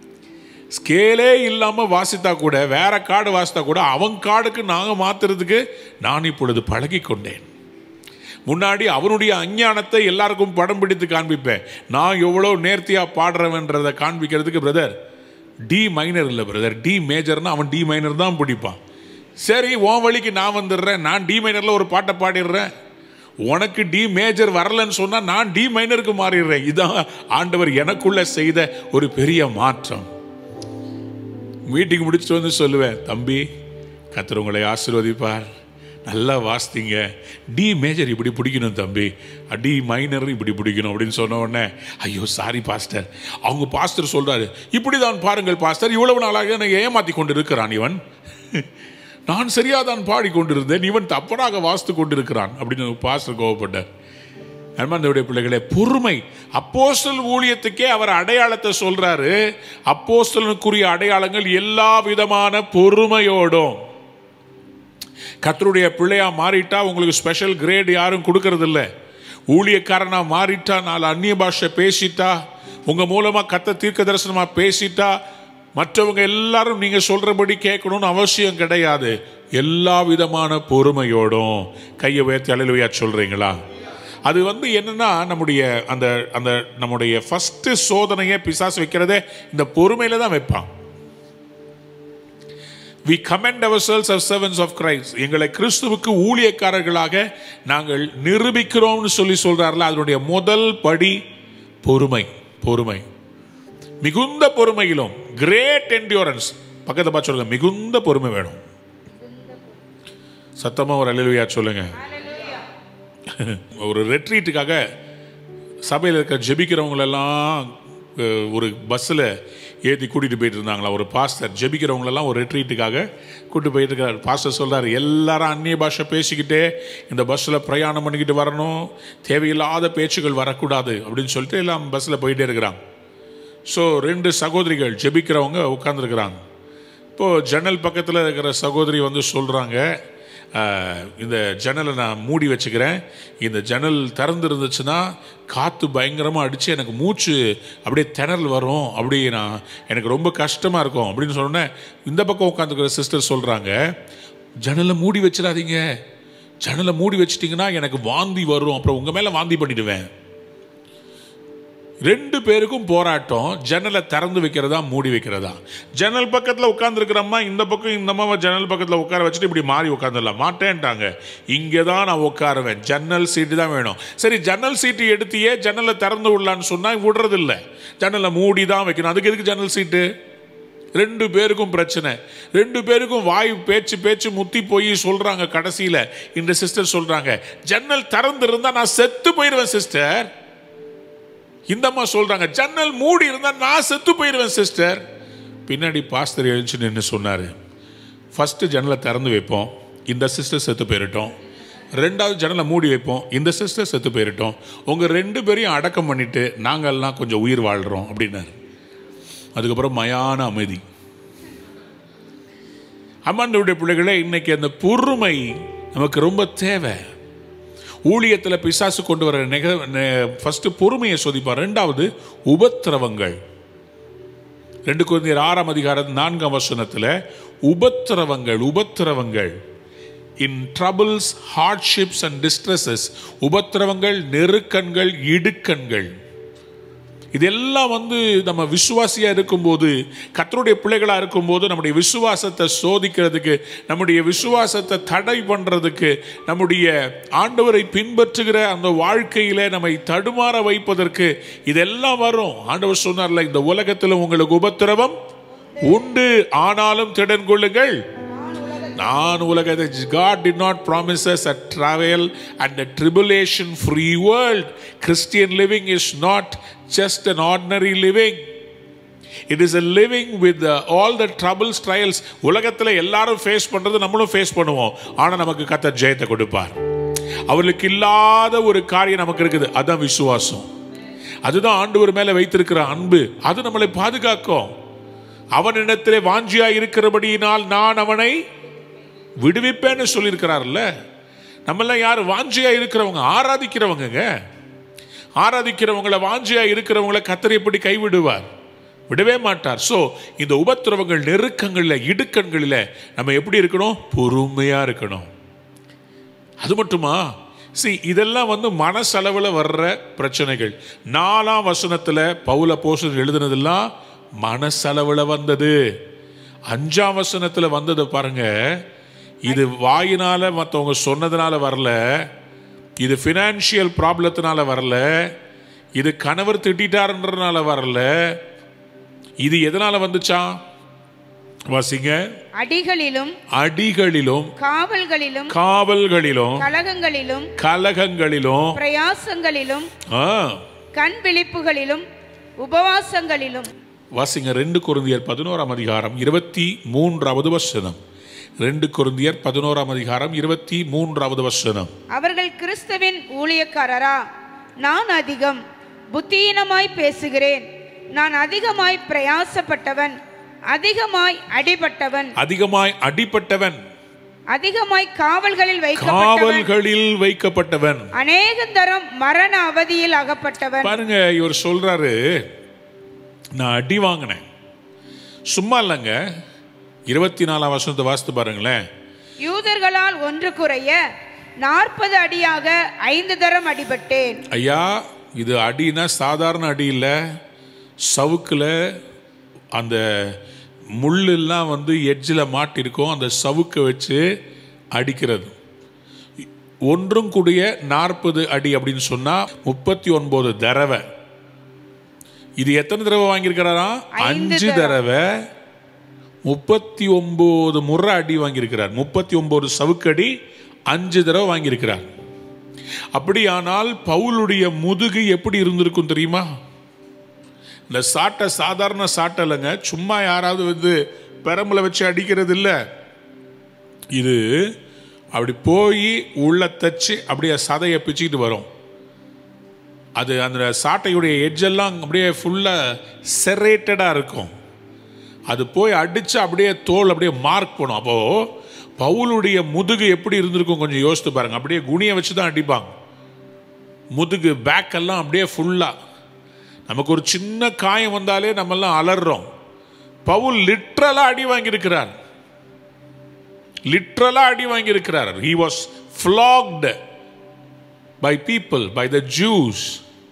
ஸ்கேலே இல்லாமல் வாசித்தா கூட வேற கார்டு வாசித்தா கூட அவன் கார்டுக்கு நாங்கள் மாத்துறதுக்கு நான் இப்பொழுது பழகி கொண்டேன் முன்னாடி அவனுடைய அஞ்ஞானத்தை எல்லாருக்கும் படம் பிடித்து காண்பிப்பேன் நான் எவ்வளோ நேர்த்தியாக பாடுறவன்றதை காண்பிக்கிறதுக்கு பிரதர் டி மைனர் இல்லை பிரதர் டி மேஜர்னா அவன் டி மைனர் தான் பிடிப்பான் சரி உன் வழிக்கு நான் வந்துடுறேன் நான் டி மைனரில் ஒரு பாட்டை பாடிடுறேன் உனக்கு டி மேஜர் வரலன்னு சொன்னால் நான் டி மைனருக்கு மாறிடுறேன் இதான் ஆண்டவர் எனக்குள்ள செய்த ஒரு பெரிய மாற்றம் மீட்டிங் முடிச்சுட்டு வந்து சொல்லுவேன் தம்பி கர்த்தர் உங்களை ஆசீர்வதிப்பார் நல்லா வாசித்தீங்க டி மேஜர் இப்படி பிடிக்கணும் தம்பி டி மைனர் இப்படி பிடிக்கணும் அப்படின்னு சொன்ன உடனே ஐயோ சாரி பாஸ்டர் அவங்க பாஸ்டர் சொல்றாரு இப்படிதான் பாருங்கள் பாஸ்டர் இவ்வளவு நாளாக என்னை ஏமாத்தி கொண்டு இருக்கிறான் இவன் நான் சரியாக தான் பாடிக்கொண்டிருந்தேன் இவன் தப்பனாக வாசித்து கொண்டிருக்கிறான் அப்படின்னு பாஸ்டர் கோவப்பட்டார் அன்பாந்தவுடைய பிள்ளைகளே பொறுமை அப்போஸ்தல் ஊழியத்துக்கே அவர் அடையாளத்தை சொல்றாரு அப்போஸ்தலனுக்குரிய அடையாளங்கள் எல்லா விதமான பொறுமையோடும் கர்த்தருடைய பிள்ளையா மாறிட்டா உங்களுக்கு ஸ்பெஷல் கிரேட் யாரும் கொடுக்கறது இல்ல ஊழியக்காரனா மாறிட்டா நாலு அந்நிய பாஷை பேசிட்டா உங்க மூலமா கத்த தீர்க்க தரிசனமா பேசிட்டா மற்றவங்க எல்லாரும் நீங்க சொல்றபடி கேட்கணும்னு அவசியம் கிடையாது எல்லா விதமான பொறுமையோடும் கையை உயர்த்தி அலையிலுயா சொல்றீங்களா அது வந்து என்னன்னா நம்முடைய அந்த அந்த நம்முடைய ஃபர்ஸ்ட் சோதனையை பிசாசு வைக்கிறதே இந்த பொறுமையில தான் வைப்பான் we commend ourselves as servants of Christ எங்களை கிறிஸ்துவுக்கு ஊழியக்காரர்களாக நாங்கள் நிரூபிக்கிறோம்னு சொல்லி சொல்றாருல அதனுடைய முதல் படி பொறுமை பொறுமை மிகுந்த பொறுமையிலும் கிரேட் endurance பக்கத்தை பார்த்து சொல்லுங்க மிகுந்த பொறுமை வேணும் சத்தமா ஒரு அலுவயா சொல்லுங்க ஒரு ரெட்ரீட்டுக்காக சபையில் இருக்க ஜெபிக்கிறவங்களெல்லாம் அஹ், ஒரு பஸ்ஸில் ஏற்றி கூட்டிகிட்டு போயிட்டு இருந்தாங்களா ஒரு பாஸ்டர் ஜெபிக்கிறவங்களெல்லாம் ஒரு ரெட்ரீட்டுக்காக கூட்டிட்டு போயிட்டு இருக்கார் பாஸ்டர் சொல்றாரு எல்லாரும் அந்நிய பாஷை பேசிக்கிட்டே இந்த பஸ்ஸில் பிரயாணம் பண்ணிக்கிட்டு வரணும் தேவையில்லாத பேச்சுகள் வரக்கூடாது அப்படின்னு சொல்லிட்டு எல்லாம் பஸ்ஸில் போயிட்டே இருக்கிறாங்க ஸோ ரெண்டு சகோதரிகள் ஜெபிக்கிறவங்க உட்காந்துருக்குறாங்க இப்போது ஜன்னல் பக்கத்தில் இருக்கிற சகோதரி வந்து சொல்கிறாங்க இந்த ஜன்னலை நான் மூடி வச்சுக்கிறேன் இந்த ஜன்னல் திறந்து இருந்துச்சுன்னா காற்று பயங்கரமாக அடித்து எனக்கு மூச்சு அப்படியே திணறல் வரும் அப்படி நான் எனக்கு ரொம்ப கஷ்டமாக இருக்கும் அப்படின்னு சொன்னேன் இந்த பக்கம் உட்காந்துக்கிற சிஸ்டர் சொல்கிறாங்க ஜன்னலை மூடி வச்சிடாதீங்க ஜன்னலை மூடி வச்சிட்டிங்கன்னா எனக்கு வாந்தி வரும் அப்புறம் உங்கள் மேலே வாந்தி பண்ணிடுவேன் ரெண்டு பேருக்கும் போராட்டம் ஜன்னலை திறந்து வைக்கிறதா மூடி வைக்கிறதா ஜன்னல் பக்கத்தில் உட்காந்துருக்கிறம்மா இந்த பக்கம் இந்த அம்மாவை ஜன்னல் பக்கத்தில் உட்கார வச்சுட்டு இப்படி மாறி உட்காந்துடலாம் மாட்டேன்ட்டாங்க இங்கே தான் நான் உட்காருவேன் ஜன்னல் சீட்டு தான் வேணும் சரி ஜன்னல் சீட்டு எடுத்தியே ஜன்னலை திறந்து விடலான்னு சொன்னால் விடுறதில்ல ஜன்னலை மூடி தான் வைக்கணும் அதுக்கு எதுக்கு ஜன்னல் சீட்டு ரெண்டு பேருக்கும் பிரச்சனை ரெண்டு பேருக்கும் வாய் பேச்சு பேச்சு முத்தி போய் சொல்றாங்க கடைசியில் இந்த சிஸ்டர் சொல்றாங்க ஜன்னல் திறந்து இருந்தா நான் செத்து போயிடுவேன் சிஸ்டர் இந்த அம்மா சொல்றாங்க ஜன்னல் மூடி இருந்தா நான் செத்து போயிடுவேன் சிஸ்டர் பின்னாடி பாஸ்தர் எழுந்துச்சு நின்று சொன்னாரு ஃபர்ஸ்ட் ஜன்னலை திறந்து வைப்போம் இந்த சிஸ்டர் செத்து போயிட்டோம் ரெண்டாவது ஜன்னலை மூடி வைப்போம் இந்த சிஸ்டர் செத்து போயிட்டோம் உங்க ரெண்டு பேரையும் அடக்கம் பண்ணிட்டு நாங்கள்லாம் கொஞ்சம் உயிர் வாழ்றோம் அப்படின்னாரு அதுக்கப்புறம் மயான அமைதி அம்மாண்டவுடைய பிள்ளைகளே இன்னைக்கு அந்த பொறுமை நமக்கு ரொம்ப தேவை ஊழியத்தில் பிசாசு கொண்டு வர நிக ஃபர்ஸ்ட் பொறுமையை சோதிப்பார் ரெண்டாவது உபத்திரவங்கள் ரெண்டு குழந்தையர் ஆறாம் அதிகாரம் நான்காம் வசனத்தில் உபத்திரவங்கள் உபத்திரவங்கள் in troubles hardships and distresses உபத்திரவங்கள் நெருக்கண்கள் இடுக்கண்கள் இதெல்லாம் வந்து நம்ம விசுவாசியா இருக்கும்போது கத்தருடைய பிள்ளைகளா இருக்கும்போது நம்முடைய விசுவாசத்தை சோதிக்கிறதுக்கு நம்முடைய விசுவாசத்தை தடை பண்றதுக்கு நம்முடைய ஆண்டவரை பின்பற்றுகிற அந்த வாழ்க்கையில நம்மை தடுமாற வைப்பதற்கு இதெல்லாம் வரும் ஆண்டவர் சொன்னார்ல இந்த உலகத்தில் உங்களுக்கு உபத்திரவம் உண்டு ஆனாலும் திடன் கொள்ளுங்கள் நான் உலகத்தை God did not promise us a travel and a tribulation free world. Christian living is not just an ordinary living. It is a living with the, all the troubles, trials. உலகத்தில் எல்லாரும் ஃபேஸ் பண்றது நம்மளும் face பண்ணுவோம் ஆனா நமக்கு கத்தர் ஜெயத்தை கொடுப்பார் அவர்களுக்கு இல்லாத ஒரு காரியம் நமக்கு இருக்குது அதான் விசுவாசம் அதுதான் ஆண்டவர் மேல வைத்திருக்கிற அன்பு அது நம்மளை பாதுகாக்கும் அவனிடத்திலே வாஞ்சியா இருக்கிறபடியினால் நான் அவனை விடுவிப்பேன்னு சொல்லியிருக்கிறார்ல நம்மெல்லாம் யார் வாஞ்சியா இருக்கிறவங்க ஆராதிக்கிறவங்கங்க ஆராதிக்கிறவங்கள வாஞ்சியா இருக்கிறவங்கள கத்தர் எப்படி கைவிடுவார் விடவே மாட்டார் ஸோ இந்த உபத்திரவங்கள் நெருக்கங்களில் இடுக்கண்களில் நம்ம எப்படி இருக்கணும் பொறுமையா இருக்கணும் அது மட்டுமா சி இதெல்லாம் வந்து மனசளவில் வர்ற பிரச்சனைகள் நாலாம் வசனத்தில் பவுல போசன் எழுதுனதெல்லாம் மனசளவில் வந்தது அஞ்சாம் வசனத்தில் வந்ததை பாருங்க இது வாயினால மற்றவங்க சொன்னதுனால வரல இது ஃபினான்ஷியல் ப்ராப்ளத்தினால வரல இது கணவர் திட்டாருன்றதுனால வரல இது எதனால வந்துச்சா வாசிங்க அடிகளிலும் அடிகளிலும் காவல்களிலும் காவல்களிலும் கலகங்களிலும் கலகங்களிலும் பிரயாசங்களிலும் ஆ, கண் விழிப்புகளிலும் உபவாசங்களிலும் வாசிங்க ரெண்டு குருந்தியர் பதினோராம் அதிகாரம் இருபத்தி மூன்றாவது வசனம் ரெண்டு குருந்தியர் பதினோராம் அதிகாரம் இருபத்தி மூன்றாவது வசனம் அவர்கள் கிறிஸ்துவின் ஊழியக்காரரா நான் அதிகம் புத்தியீனமாய் பேசுகிறேன் நான் அதிகமாய் பிரயாசப்பட்டவன் அதிகமாய் அடிபட்டவன் அதிகமாய் அடிப்பட்டவன் அதிகமாய் காவல்களில் வைக்கப்பட்டவன் காவல்களில் வைக்கப்பட்டவன் அநேக தரம் மரண அவதியில் அகப்பட்டவன் பாருங்க இவர் சொல்றாரு நான் அடி வாங்கினேன் சும்மா இல்லைங்க இருபத்தி நாலாம் வருஷத்தை வாசித்து பாருங்களேன் யூதர்களால் ஒன்று குறைய நாற்பது அடியாக ஐந்து தரம் அடிபட்டேன் ஐயா இது அடினா சாதாரண அடி இல்லை சவுக்கில் அந்த முள்ளெல்லாம் வந்து எட்ஜில் மாட்டிருக்கும் அந்த சவுக்கை வச்சு அடிக்கிறது ஒன்றும் கூடிய நாற்பது அடி அப்படின்னு சொன்னால் முப்பத்தி ஒன்பது தடவை இது எத்தனை தடவை வாங்கியிருக்கிறாரா ஐந்து அஞ்சு தடவை முப்பத்தி ஒன்பது முறை அடி வாங்கியிருக்கிறார் முப்பத்தி ஒன்பது சவுக்கடி அஞ்சு தடவை வாங்கியிருக்கிறார் அப்படியானால் பவுலுடைய முதுகு எப்படி இருந்திருக்கும் தெரியுமா இந்த சாட்டை சாதாரண சாட்டை இல்லைங்க சும்மா யாராவது வந்து பெரம்புல வச்சு அடிக்கிறது இல்லை இது அப்படி போய் உள்ள தச்சு அப்படியே சதையை பிச்சுக்கிட்டு வரும் அது அந்த சாட்டையுடைய எட்ஜெல்லாம் அப்படியே ஃபுல்லாக செரேட்டடாக இருக்கும் அது போய் அடிச்சு அப்படியே தோல் அப்படியே மார்க் பண்ணும் அப்போ பவுலுடைய முதுகு எப்படி இருந்திருக்கும் கொஞ்சம் யோசித்து பாருங்க அப்படியே குனியை வச்சு தான் அடிப்பாங்க முதுகு பேக் எல்லாம் அப்படியே ஃபுல்லா நமக்கு ஒரு சின்ன காயம் வந்தாலே நம்ம எல்லாம் அலறோம் பவுல் லிட்ரலா அடி வாங்கியிருக்கிறார் லிட்ரலா அடி வாங்கியிருக்கிறார் he was flogged by people by the Jews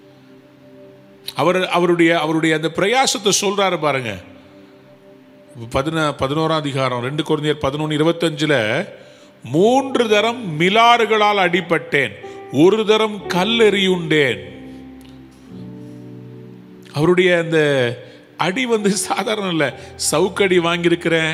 அவர் அவருடைய அவருடைய அந்த பிரயாசத்தை சொல்றாரு பாருங்க பதின பதினோராம் அதிகாரம் ரெண்டு குழந்தையர் பதினொன்று இருபத்தஞ்சில் மூன்று தரம் மிலாறுகளால் அடிபட்டேன் ஒரு தரம் கல்லெறியுண்டேன் அவருடைய அந்த அடி வந்து சாதாரண இல்லை சவுக்கடி வாங்கியிருக்கிறேன்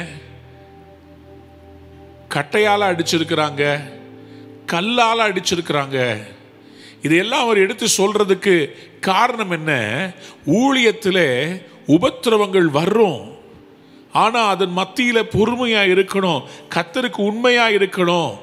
கட்டையால் அடிச்சிருக்கிறாங்க கல்லால் அடிச்சிருக்கிறாங்க இதையெல்லாம் அவர் எடுத்து சொல்றதுக்கு காரணம் என்ன ஊழியத்தில் உபத்திரவங்கள் வரும் ஆனா அதன் மத்தியில பொறுமையா இருக்கணும் கத்தருக்கு உண்மையா இருக்கணும்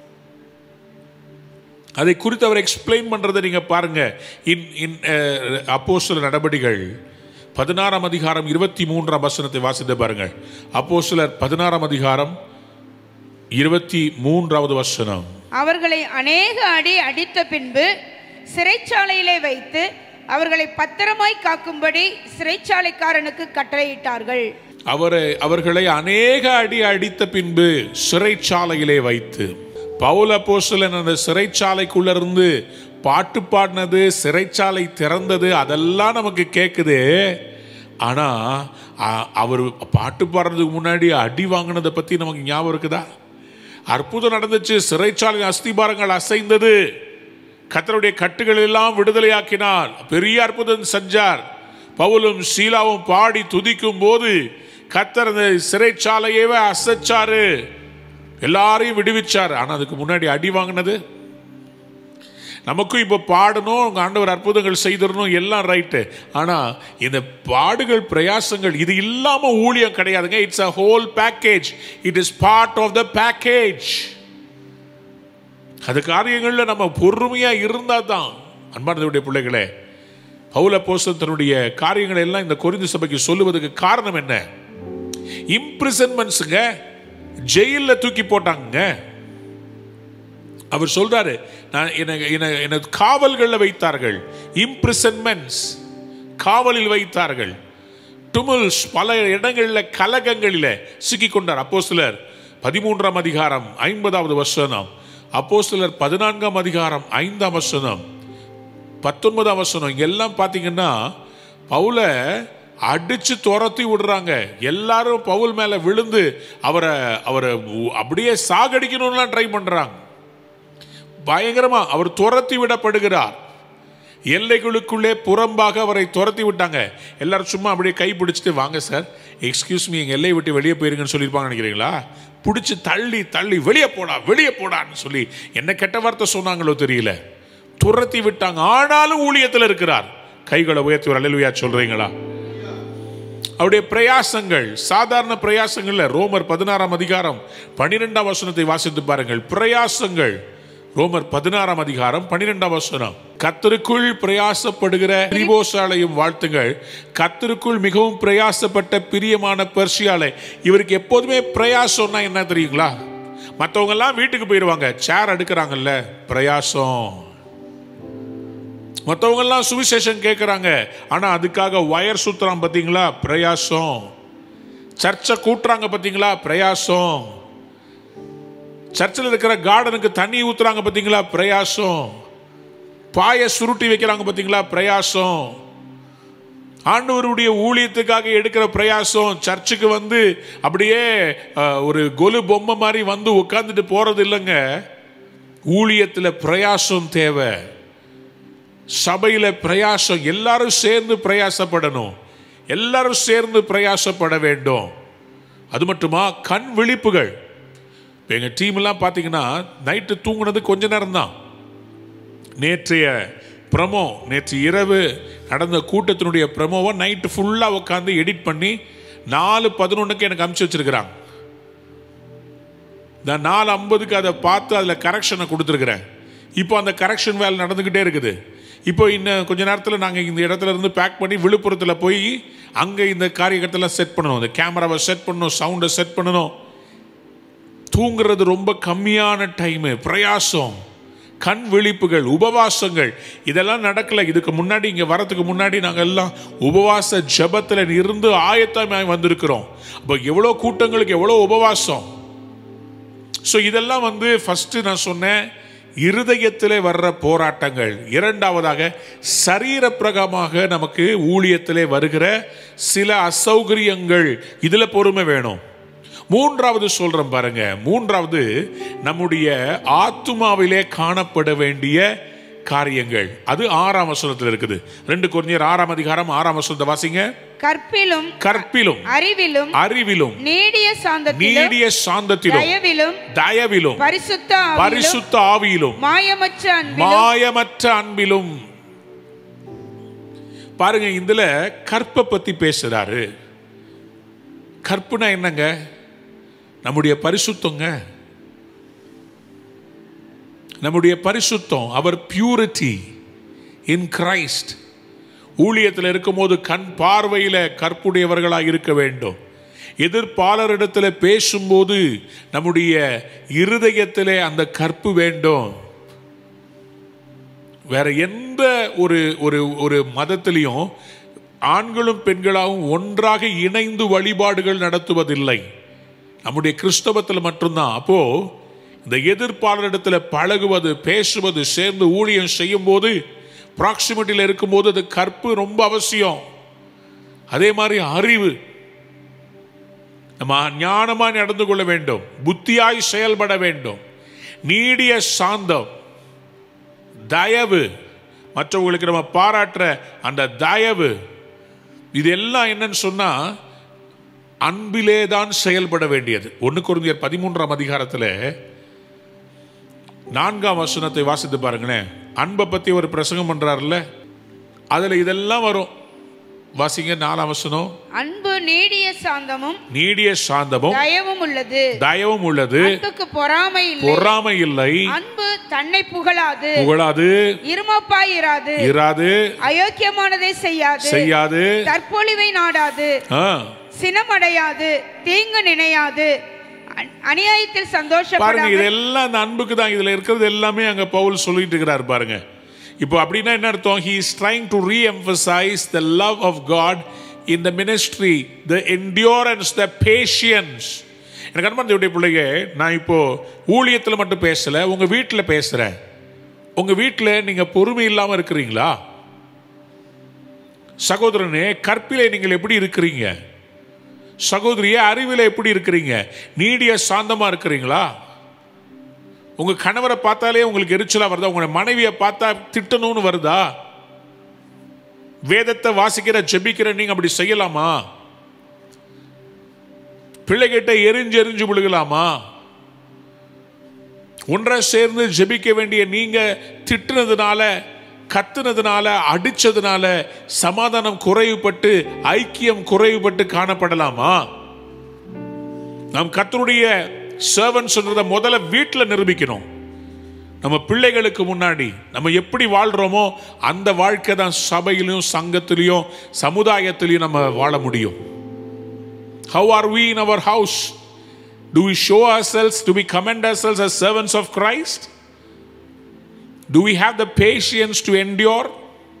அதை குறித்து அவர் எக்ஸ்பிளைன் பண்றதை நீங்க பாருங்க இன் இன் அப்போ சில நடவடிக்கைகள் பதினாறாம் அதிகாரம் இருபத்தி மூன்றாம் வசனத்தை வாசித்து பாருங்கள் அப்போ சிலர் பதினாறாம் அதிகாரம் இருபத்தி மூன்றாவது வசனம் அவர்களை அநேக அடி அடித்த பின்பு சிறைச்சாலையிலே வைத்து அவர்களை பத்திரமாய் காக்கும்படி சிறைச்சாலைக்காரனுக்கு கட்டளையிட்டார்கள் அவரை அவர்களை அநேக அடி அடித்த பின்பு சிறைச்சாலையிலே வைத்து பவுல் அப்போஸ்தலன் அந்த சிறைச்சாலைக்குள்ள இருந்து பாட்டு பாடினது சிறைச்சாலை திறந்தது அதெல்லாம் நமக்கு கேட்குது ஆனா அ- அவர் பாட்டு பாடுறதுக்கு முன்னாடி அடி வாங்கினதை பத்தி நமக்கு ஞாபகம் இருக்குதா அற்புதம் நடந்துச்சு சிறைச்சாலை அஸ்திபாரங்கள் அசைந்தது கத்தருடைய கட்டுகள் எல்லாம் விடுதலையாக்கினார் பெரிய அற்புதம் செஞ்சார் பவுலும் சீலாவும் பாடி துதிக்கும் போது கத்தர் அந்த சிறைச்சாலையவே அசைச்சாரு எல்லாரையும் விடுவிச்சார் ஆனா அதுக்கு முன்னாடி அடி வாங்கினது நமக்கும் இப்போ பாடணும் உங்க ஆண்டவர் அற்புதங்கள் செய்திடணும் எல்லாம் ரைட்டு ஆனா இந்த பாடுகள் பிரயாசங்கள் இது இல்லாம ஊழியம் கிடையாதுங்க it's a whole package it is part of the package அது காரியங்கள்ல நம்ம பொறுமையா இருந்தா தான் அன்பானதுடைய பிள்ளைகளே பவுல போசன் தன்னுடைய காரியங்களை எல்லாம் இந்த கொரிந்து சபைக்கு சொல்லுவதற்கு காரணம் என்ன இம்ப்ரிசன்மெண்ட்ஸுங்க ஜெயில்ல தூக்கி போட்டாங்க அவர் சொல்றாரு நான் என்னை என்னை என்னை காவல்களில் வைத்தார்கள் இம்ப்ரிசன்மெண்ட்ஸ் காவலில் வைத்தார்கள் டுமுல்ஸ் பல இடங்களில் கலகங்களில் சிக்கிக் கொண்டார் அப்போ சிலர் பதிமூன்றாம் அதிகாரம் ஐம்பதாவது வசனம் அப்போ சிலர் பதினான்காம் அதிகாரம் ஐந்தாம் வசனம் பத்தொன்பதாம் வசனம் இங்க எல்லாம் பார்த்தீங்கன்னா பவுல அடிச்சு துரத்தி விடுறாங்க எல்லாரும் பவுல் மேல விழுந்து அவரை அவரை அப்படியே சாகடிக்கணும்லாம் ட்ரை பண்றாங்க பயங்கரமா அவர் துரத்தி விடப்படுகிறார் எல்லைகளுக்குள்ளே புறம்பாக அவரை துரத்தி விட்டாங்க எல்லாரும் சும்மா அப்படியே கை பிடிச்சிட்டு வாங்க சார் எக்ஸ்கியூஸ் மீ எங்க எல்லையை விட்டு வெளியே போயிருங்கன்னு சொல்லியிருப்பாங்க நினைக்கிறீங்களா பிடிச்சி தள்ளி தள்ளி வெளியே போடா வெளியே போடான்னு சொல்லி என்ன கெட்ட வார்த்தை சொன்னாங்களோ தெரியல துரத்தி விட்டாங்க ஆனாலும் ஊழியத்தில் இருக்கிறார் கைகளை உயர்த்தி ஒரு அலையிலுயா சொல்றீங்களா அவருடைய பிரயாசங்கள் சாதாரண பிரயாசங்கள்ல ரோமர் பதினாறாம் அதிகாரம் பன்னிரெண்டாம் வசனத்தை வாசித்து பாருங்கள் பிரயாசங்கள் ரோமர் பதினாறாம் அதிகாரம் பன்னிரெண்டாம் வசனம் கத்தருக்குள் பிரயாசப்படுகிற திரிபோசாலையும் வாழ்த்துங்கள் கத்தருக்குள் மிகவும் பிரயாசப்பட்ட பிரியமான பெர்சியாலை இவருக்கு எப்போதுமே பிரயாசம்னா என்ன தெரியுங்களா மற்றவங்க எல்லாம் வீட்டுக்கு போயிடுவாங்க சேர் அடுக்கிறாங்கல்ல பிரயாசம் மற்றவங்க எல்லாம் சுவிசேஷம் கேட்குறாங்க ஆனா அதுக்காக வயர் சுத்துறான் பார்த்தீங்களா பிரயாசம் சர்ச்சை கூட்டுறாங்க பார்த்தீங்களா பிரயாசம் சர்ச்சில் இருக்கிற கார்டனுக்கு தண்ணி ஊத்துறாங்க பார்த்தீங்களா பிரயாசம் பாய சுருட்டி வைக்கிறாங்க பார்த்தீங்களா பிரயாசம் ஆண்டவருடைய ஊழியத்துக்காக எடுக்கிற பிரயாசம் சர்ச்சுக்கு வந்து அப்படியே அஹ், ஒரு கொலு பொம்மை மாதிரி வந்து உட்காந்துட்டு போறது இல்லைங்க ஊழியத்தில் பிரயாசம் தேவை சபையில பிரயாசம் எல்லாரும் சேர்ந்து பிரயாசப்படணும் எல்லாரும் சேர்ந்து பிரயாசப்பட வேண்டும் அது மட்டுமா கண் விழிப்புகள் இப்போ எங்கள் டீம்லாம் பார்த்தீங்கன்னா நைட்டு தூங்குனது கொஞ்ச நேரம் தான் நேற்றைய ப்ரமோ நேற்று இரவு நடந்த கூட்டத்தினுடைய ப்ரமோவை நைட்டு ஃபுல்லாக உட்காந்து எடிட் பண்ணி நாலு பதினொன்றுக்கு எனக்கு அனுப்பிச்சி வச்சிருக்கிறாங்க நான் நாலு ஐம்பதுக்கு அதை பார்த்து அதில் கரெக்ஷனை கொடுத்துருக்குறேன் இப்போ அந்த கரெக்ஷன் வேலை நடந்துக்கிட்டே இருக்குது இப்போ இன்னும் கொஞ்ச நேரத்தில் நாங்கள் இந்த இடத்துல இருந்து பேக் பண்ணி விழுப்புரத்தில் போய் அங்கே இந்த காரியத்தெல்லாம் செட் பண்ணணும் இந்த கேமராவை செட் பண்ணணும் சவுண்டை செட் பண்ணணும் தூங்குறது ரொம்ப கம்மியான டைமு பிரயாசம் கண் விழிப்புகள் உபவாசங்கள் இதெல்லாம் நடக்கல இதுக்கு முன்னாடி இங்க வரதுக்கு முன்னாடி நாங்க எல்லாம் உபவாச ஜெபத்துல இருந்து ஆயத்தமாய் வந்திருக்கிறோம் அப்போ எவ்வளோ கூட்டங்களுக்கு எவ்வளோ உபவாசம் ஸோ இதெல்லாம் வந்து ஃபர்ஸ்ட் நான் சொன்னேன் இருதயத்திலே வர்ற போராட்டங்கள் இரண்டாவதாக சரீர பிரகமாக நமக்கு ஊழியத்திலே வருகிற சில அசௌகரியங்கள் இதுல பொறுமை வேணும் மூன்றாவது சொல்றேன் பாருங்க மூன்றாவது நம்முடைய ஆத்துமாவிலே காணப்பட வேண்டிய காரியங்கள் அது ஆறாம் வசனத்தில் இருக்குது ரெண்டு கொஞ்சம் ஆறாம் அதிகாரம் ஆறாம் வசனத்தை வாசிங்க கற்பிலும் கற்பிலும் அறிவிலும் அறிவிலும் நீடிய சாந்தத்திலும் நீடிய சாந்தத்திலும் தயவிலும் தயவிலும் பரிசுத்த ஆவியிலும் பரிசுத்த ஆவியிலும் மாயமற்ற அன்பிலும் மாயமற்ற அன்பிலும் பாருங்க இதுல கற்பை பத்தி பேசுறாரு கற்புனா என்னங்க நம்முடைய பரிசுத்தங்க நம்முடைய பரிசுத்தம் அவர் பியூரிட்டி இன் கிரைஸ்ட் ஊழியத்தில் இருக்கும்போது கண் பார்வையில கற்புடையவர்களாக இருக்க வேண்டும் எதிர்ப்பாளரிடத்தில் பேசும்போது நம்முடைய இருதயத்திலே அந்த கற்பு வேண்டும் வேற எந்த ஒரு ஒரு ஒரு மதத்திலையும் ஆண்களும் பெண்களாகவும் ஒன்றாக இணைந்து வழிபாடுகள் நடத்துவதில்லை நம்முடைய கிறிஸ்தவத்தில் மட்டும்தான் அப்போ இந்த எதிர்ப்பாளரிடத்தில் பழகுவது பேசுவது சேர்ந்து ஊழியம் செய்யும் போது ப்ராக்சிமிட்டியில் இருக்கும்போது அது கற்பு ரொம்ப அவசியம் அதே மாதிரி அறிவு நம்ம ஞானமா நடந்து கொள்ள வேண்டும் புத்தியாய் செயல்பட வேண்டும் நீடிய சாந்தம் தயவு மற்றவங்களுக்கு நம்ம பாராட்டுற அந்த தயவு இதெல்லாம் என்னன்னு சொன்னா அன்பிலே தான் செயல்பட வேண்டியது ஒன்று குருந்தியர் பதிமூன்றாம் அதிகாரத்தில் நான்காம் வசனத்தை வாசித்து பாருங்களேன் அன்பை பற்றி ஒரு பிரசங்கம் பண்றாருல்ல அதில் இதெல்லாம் வரும் வாசிங்க நாலாம் வசனம் அன்பு நீடிய சாந்தமும் நீடிய சாந்தமும் தயவும் உள்ளது தயவும் உள்ளது அன்புக்கு பொறாமை இல்லை பொறாமை இல்லை அன்பு தன்னை புகழாது புகழாது இருமப்பாய் இராது இராது அயோக்கியமானதை செய்யாது செய்யாது தற்பொழிவை நாடாது ஆ, சினமடையாது தீங்கு நினையாது அந்- அநியாயத்தில் பாருங்க சந்தோஷப்படாமல் இதெல்லாம் அந்த அன்புக்கு தான் இதுல இருக்கிறது எல்லாமே அங்க பவுல் சொல்லிட்டு இருக்கிறார் பாருங்க இப்போ அப்படின்னா என்ன அர்த்தம் he is trying to reemphasize the love of God in the ministry the endurance the patience எனக்கு அன்பார்ந்த பிள்ளைங்க நான் இப்போ ஊழியத்தில் மட்டும் பேசல உங்க வீட்டில் பேசுறேன் உங்க வீட்டில் நீங்க பொறுமை இல்லாம இருக்கிறீங்களா சகோதரனே கற்பிலே நீங்கள் எப்படி இருக்கிறீங்க சகோதரியே அறிவில் எப்படி இருக்கிறீங்க நீடிய சாந்தமா இருக்கிறீங்களா உங்க கணவரை பார்த்தாலே உங்களுக்கு எரிச்சலா வருதா உங்க மனைவியை பார்த்தா திட்டணும்னு வருதா வேதத்தை வாசிக்கிற ஜெபிக்கிற நீங்க அப்படி செய்யலாமா பிள்ளைகிட்ட எரிஞ்சு எரிஞ்சு விழுகலாமா ஒன்றை சேர்ந்து ஜெபிக்க வேண்டிய நீங்க திட்டுனதுனால கத்துனதுனால அடிச்சதுனால சமாதானம் குறைவுபட்டு ஐக்கியம் குறைவுபட்டு காணப்படலாமா நாம் கத்தருடைய சர்வன் சொல்றத முதல்ல வீட்டில் நிரூபிக்கணும் நம்ம பிள்ளைகளுக்கு முன்னாடி நம்ம எப்படி வாழ்றோமோ அந்த வாழ்க்கை தான் சபையிலும் சங்கத்திலையும் சமுதாயத்திலையும் நம்ம வாழ முடியும் how are we in our house do we show ourselves do we commend ourselves as servants of christ do we have the patience to endure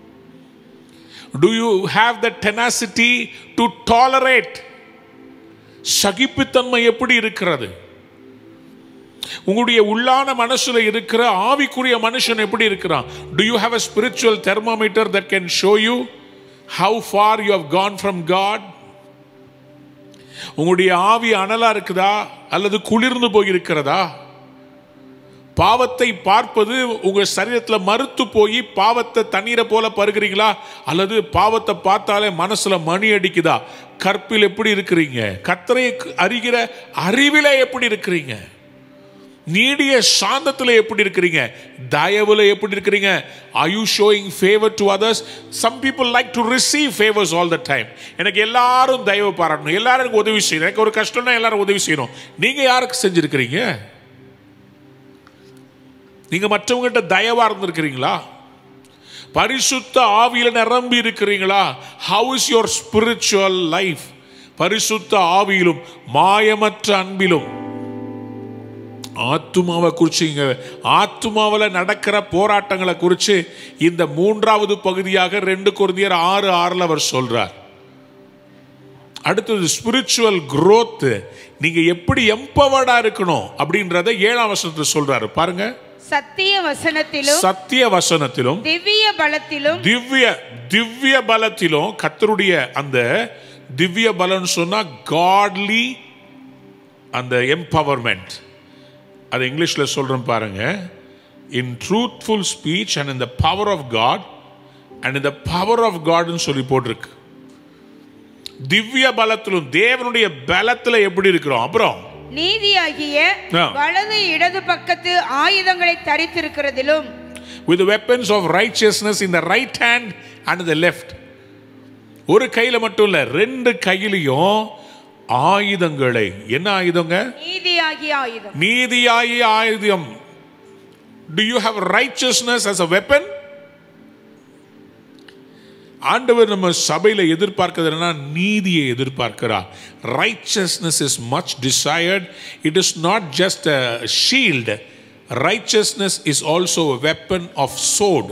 do you have the tenacity to tolerate சகிப்புத்தன்மை எப்படி இருக்கிறது உங்களுடைய உள்ளான மனசுல இருக்கிற ஆவிக்குரிய மனுஷன் எப்படி இருக்கிறான் do you have a spiritual thermometer that can show you how far you have gone from God உங்களுடைய ஆவி அனலா இருக்குதா அல்லது குளிர்ந்து போயிருக்கிறதா பாவத்தை பார்ப்பது உங்க சரீரத்தில் மறுத்து போய் பாவத்தை தண்ணீரை போல பருகிறீங்களா அல்லது பாவத்தை பார்த்தாலே மனசுல மணி அடிக்குதா கற்பில் எப்படி இருக்கிறீங்க கத்தரை அறிகிற அறிவில எப்படி இருக்கிறீங்க நீடிய சாந்தத்தில் எப்படி இருக்கிறீங்க தயவுல எப்படி இருக்கிறீங்க are you showing favor to others some people like to receive favors all the time எனக்கு எல்லாரும் தயவு பாராட்டணும் எல்லாரும் எனக்கு உதவி செய்யணும் எனக்கு ஒரு கஷ்டம்னா எல்லாரும் உதவி செய்யணும் நீங்க யாருக்கு செஞ்சிருக்கிறீங்க நீங்க மற்றவங்ககிட்ட தயவா இருந்திருக்கிறீங்களா பரிசுத்த ஆவியில நிரம்பி இருக்கிறீங்களா how is your spiritual life பரிசுத்த ஆவியிலும் மாயமற்ற அன்பிலும் ஆத்துமாவை குறிச்சிங்க ஆத்துமாவில் நடக்கிற போராட்டங்களை குறித்து இந்த மூன்றாவது பகுதியாக ரெண்டு குருந்தியர் ஆறு ஆறில் அவர் சொல்றார் அடுத்தது ஸ்பிரிச்சுவல் growth நீங்க எப்படி எம்பவர்டா இருக்கணும் அப்படின்றத ஏழாம் வசனத்தில் சொல்றாரு பாருங்க சத்திய வசனத்திலும் சத்திய வசனத்திலும் திவ்ய பலத்திலும் திவ்ய திவ்ய பலத்திலும் கத்தருடைய அந்த திவ்ய பலன் சொன்னா காட்லி அந்த எம்பவர்மெண்ட் அது இங்கிலீஷில் சொல்கிறேன் பாருங்க in truthful speech and in the power of God and இந்த பவர் ஆஃப் காட்னு சொல்லி போட்டிருக்கு திவ்ய பலத்திலும் தேவனுடைய பலத்தில் எப்படி இருக்கிறோம் அப்புறம் நீதியாகிய ஆ. வலது இடது பக்கத்து ஆயுதங்களை தரித்திருக்கிறதிலும் with the weapons of righteousness in the right hand and the left ஒரு கையில மட்டும் இல்ல ரெண்டு கையிலையும் ஆயுதங்களை என்ன ஆயுதங்க நீதியாகிய ஆயுதம் நீதியாகிய ஆயுதம் do you have righteousness as a weapon ஆண்டவர் நம்ம சபையில எதிர்பார்க்கிறது என்னன்னா நீதியை எதிர்பார்க்கிறார் righteousness is much desired it is not just a shield righteousness is also weapon of sword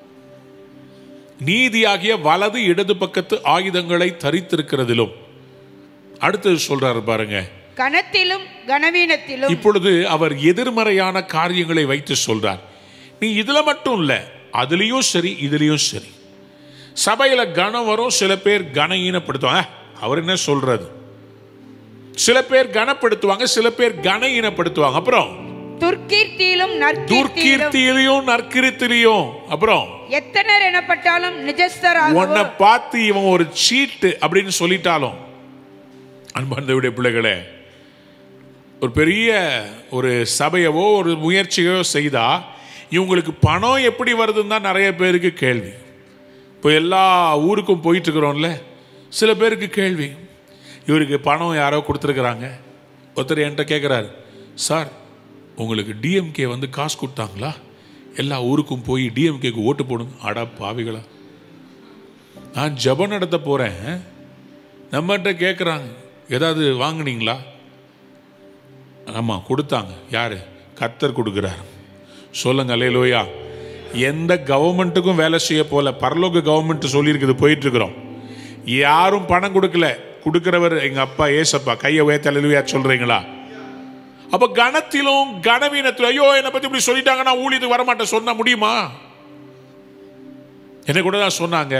நீதியாகிய வலது இடது பக்கத்து ஆயுதங்களை தரித்திருக்கிறதிலும் அடுத்தது சொல்றாரு பாருங்க கனத்திலும் கனவீனத்திலும் இப்பொழுது அவர் எதிர்மறையான காரியங்களை வைத்து சொல்றார் நீ இதுல மட்டும் இல்ல அதுலயும் சரி இதுலயும் சரி சபையில கனம் வரும் சில பேர் கனஈனப்படுத்துவாங்க "அஹ், அவர் என்ன சொல்றது சில பேர் கனப்படுத்துவாங்க சில பேர் கனஈனப்படுத்துவாங்க அப்புறம் துர்க்கீர்த்தியிலும் நற்கீர்த்தியிலும் துர்க்கீர்த்தியிலையும் நற்கிருத்திலையும் அப்புறம் எத்தனர் எனப்பட்டாலும் நிஜஸ்தராகவும் உன்னை பார்த்து இவன் ஒரு சீட்டு அப்படின்னு சொல்லிட்டாலும் அன்பார்ந்தவுடைய பிள்ளைகளே ஒரு பெரிய ஒரு சபையவோ ஒரு முயற்சியோ செய்தா இவங்களுக்கு பணம் எப்படி வருதுன்னு தான் நிறைய பேருக்கு கேள்வி இப்போ எல்லா ஊருக்கும் போயிட்டு இருக்கிறோம்ல சில பேருக்கு கேள்வி இவருக்கு பணம் யாரோ கொடுத்துருக்குறாங்க ஒருத்தர் என்கிட்ட கேட்குறாரு சார் உங்களுக்கு டிஎம்கே வந்து காசு கொடுத்தாங்களா எல்லா ஊருக்கும் போய் டிஎம்கேக்கு ஓட்டு போடுங்க அடா பாவிகளா நான் ஜெபம் நடத்த போகிறேன் நம்மகிட்ட கேட்குறாங்க ஏதாவது வாங்குனீங்களா ஆமாம் கொடுத்தாங்க யார் கத்தர் கொடுக்குறாரு சொல்லுங்க அல்லேலூயா எந்த கவர்மெண்ட்டுக்கும் வேலை செய்ய போல பரலோக கவர்மெண்ட் சொல்லியிருக்குது போயிட்டு இருக்கிறோம் யாரும் பணம் கொடுக்கல கொடுக்கிறவர் எங்க அப்பா ஏசப்பா கையை உயர்த்த அல்லேலூயா சொல்றீங்களா அப்ப கணத்திலும் கனவீனத்திலும் ஐயோ என்னை பத்தி இப்படி சொல்லிட்டாங்க நான் ஊழியத்துக்கு வரமாட்டேன் சொன்ன முடியுமா என்ன கூட தான் சொன்னாங்க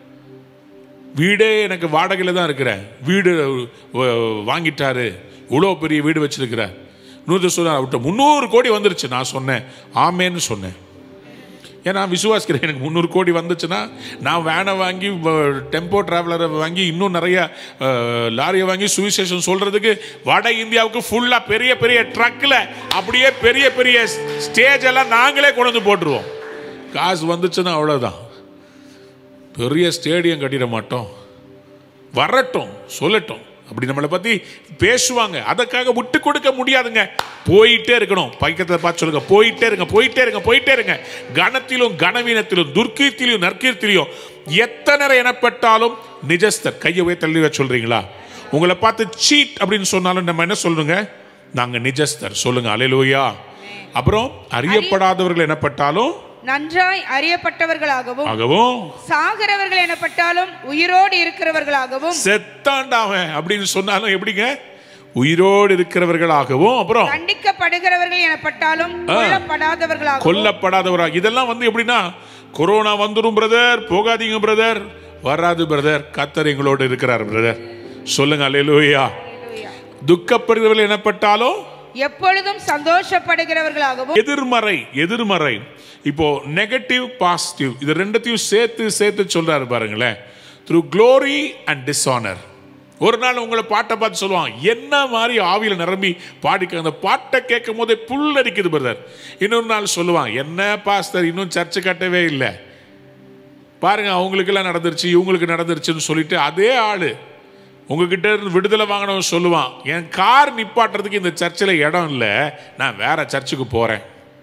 வீடே எனக்கு வாடகையில் தான் இருக்கிறேன் வீடு அஹ், வாங்கிட்டாரு இவ்வளோ பெரிய வீடு வச்சிருக்கிறார் இன்னொரு சொன்னார் அவர்கிட்ட முந்நூறு கோடி வந்துருச்சு நான் சொன்னேன் ஆமேன்னு சொன்னேன் ஏன்னா நான் விசுவாசிக்கிறேன் எனக்கு முந்நூறு கோடி வந்துச்சுன்னா நான் வேனை வாங்கி டெம்போ டிராவலரை வாங்கி இன்னும் நிறைய அஹ், லாரியை வாங்கி சுவிசேஷன் சொல்கிறதுக்கு வட இந்தியாவுக்கு ஃபுல்லாக பெரிய பெரிய ட்ரக்கில் அப்படியே பெரிய பெரிய ஸ்டேஜ் எல்லாம் நாங்களே கொண்டு வந்து போட்டுருவோம் காசு வந்துச்சுன்னா அவ்வளோதான் பெரிய ஸ்டேடியம் கட்டிட மாட்டோம் வரட்டும் சொல்லட்டும் அப்படி நம்மளை பத்தி பேசுவாங்க அதற்காக விட்டு கொடுக்க முடியாதுங்க போயிட்டே இருக்கணும் பைக்கத்தை பார்த்து சொல்லுங்க போயிட்டே இருங்க போயிட்டே இருங்க போயிட்டே இருங்க கனத்திலும் கனவீனத்திலும் துர்க்கீர்த்திலும் நற்கீர்த்திலையும் எத்தனை எனப்பட்டாலும் நிஜஸ்தர் கையை உயர்த்தி தள்ளி சொல்றீங்களா உங்களை பார்த்து சீட் அப்படின்னு சொன்னாலும் நம்ம என்ன சொல்லுங்க நாங்க நிஜஸ்தர் சொல்லுங்க அலையிலூயா அப்புறம் அறியப்படாதவர்கள் எனப்பட்டாலும் நன்றாய் அறியப்பட்டவர்களாகவும் ஆகவும் சாகிறவர்கள் எனப்பட்டாலும் உயிரோடு இருக்கிறவர்களாகவும் செத்தாண்டாவன் அப்படின்னு சொன்னாலும் எப்படிங்க உயிரோடு இருக்கிறவர்களாகவும் அப்புறம் தண்டிக்கப்படுகிறவர்கள் எனப்பட்டாலும் கொல்லப்படாதவர்களாகவும் கொல்லப்படாதவரா இதெல்லாம் வந்து எப்படின்னா கொரோனா வந்துரும் பிரதர் போகாதீங்க பிரதர் வராது பிரதர் கத்தர் எங்களோடு இருக்கிறார் பிரதர் சொல்லுங்க அல்லேலூயா துக்கப்படுகிறவர்கள் எனப்பட்டாலும் எப்பொழுதும் சந்தோஷப்படுகிறவர்களாகவும் எதிர்மறை எதிர்மறை இப்போ நெகட்டிவ் பாசிட்டிவ் இது ரெண்டத்தையும் சேர்த்து சேர்த்து சொல்றாரு பாருங்களேன் த்ரூ க்ளோரி அண்ட் டிஸ்ஆனர் ஒரு நாள் உங்களை பாட்டை பார்த்து சொல்லுவான் என்ன மாதிரி ஆவியில நிரம்பி பாடிக்க அந்த பாட்டை கேட்கும் போதே புல்லரிக்குது பிரதர் இன்னொரு நாள் சொல்லுவான் என்ன பாஸ்தர் இன்னும் சர்ச்சை கட்டவே இல்லை பாருங்க அவங்களுக்கெல்லாம் நடந்துருச்சு இவங்களுக்கு நடந்துருச்சுன்னு சொல்லிட்டு அதே ஆளு உங்ககிட்ட இருந்து விடுதலை வாங்கினவன் சொல்லுவான் என் கார் நிப்பாட்டுறதுக்கு இந்த சர்ச்சில் இடம் இல்லை நான் வேற சர்ச்சுக்கு போறேன்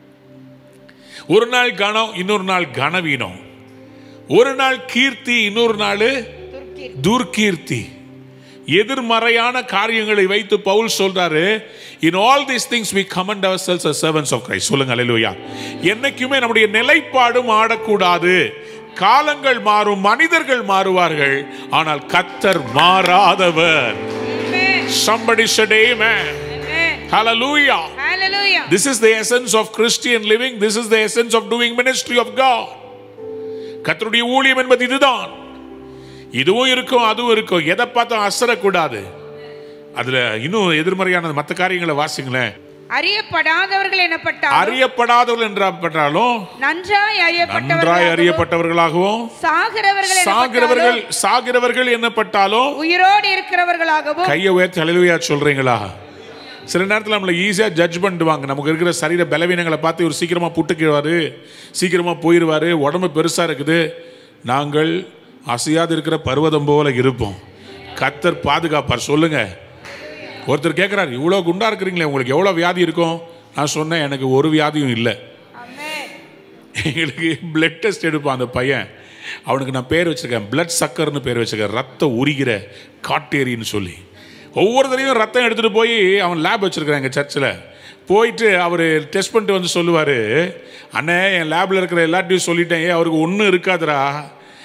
ஒரு நாள் கனம் இன்னொரு நாள் கனவீனம் ஒரு நாள் கீர்த்தி இன்னொரு நாள் துர்க்கீர் துர்கீர்த்தி எதிர்மறையான காரியங்களை வைத்து பவுல் சொல்றாரு in all these things we commend ourselves servants of Christ சொல்லுங்க அல்லேலூயா என்னைக்குமே நம்முடைய நிலைப்பாடும் ஆடக்கூடாது காலங்கள் மாறும் மனிதர்கள் மாறுவார்கள் ஆனால் கத்தர் மாறாதவர் Amen. somebody said amen Amen. hallelujah Hallelujah. this is the essence of christian living this is the essence of doing ministry of god கத்தருடைய ஊழியம் என்பது இதுதான் இதுவும் இருக்கும் அதுவும் இருக்கும் எதை பார்த்தும் அசரக்கூடாது அதுல இன்னும் எதிர்மறையான மற்ற காரியங்களை வாசிங்களேன் அறியப்படாதவர்கள் எனப்பட்டாலும் அறியப்படாதவர்கள் என்றாலும் நன்றாய் நன்றாய் அறியப்பட்டவர்களாகவும் அறியப்பட்டவர்களாகவும் சாகிறவர்கள் சாகிறவர்கள் எனப்பட்டாலும் சாகிறவர்கள் என்னப்பட்டாலும் உயிரோடு இருக்கிறவர்களாகவும் கையை உயர்த்தி அழுவையா சொல்றீங்களா சில நேரத்தில் நம்மளை ஈஸியாக ஜட்ஜ் பண்ணிடுவாங்க நமக்கு இருக்கிற சரீர பலவீனங்களை பார்த்து இவர் சீக்கிரமாக புட்டுக்கிடுவார் சீக்கிரமாக போயிடுவார் உடம்பு பெருசாக இருக்குது நாங்கள் அசையாது இருக்கிற பர்வதம் போல இருப்போம் கத்தர் பாதுகாப்பார் சொல்லுங்க ஒருத்தர் கேட்குறாரு இவ்வளோ குண்டா இருக்கிறீங்களே உங்களுக்கு எவ்வளோ வியாதி இருக்கும் நான் சொன்னேன் எனக்கு ஒரு வியாதியும் இல்லை Amen. எங்களுக்கு பிளட் டெஸ்ட் எடுப்பான் அந்த பையன் அவனுக்கு நான் பேர் வச்சிருக்கேன் பிளட் சக்கர்னு பேர் வச்சிருக்கேன் ரத்தம் உரிகிற காட்டேரின்னு சொல்லி ஒவ்வொரு தடவையும் ரத்தம் எடுத்துகிட்டு போய் அவன் லேப் வச்சிருக்கிறான் எங்கள் சர்ச்சில் போயிட்டு அவர் டெஸ்ட் பண்ணிட்டு வந்து சொல்லுவார் அண்ணே என் லேபில் இருக்கிற எல்லாத்தையும் சொல்லிட்டேன் ஏன் அவருக்கு ஒன்றும் இருக்காதுடா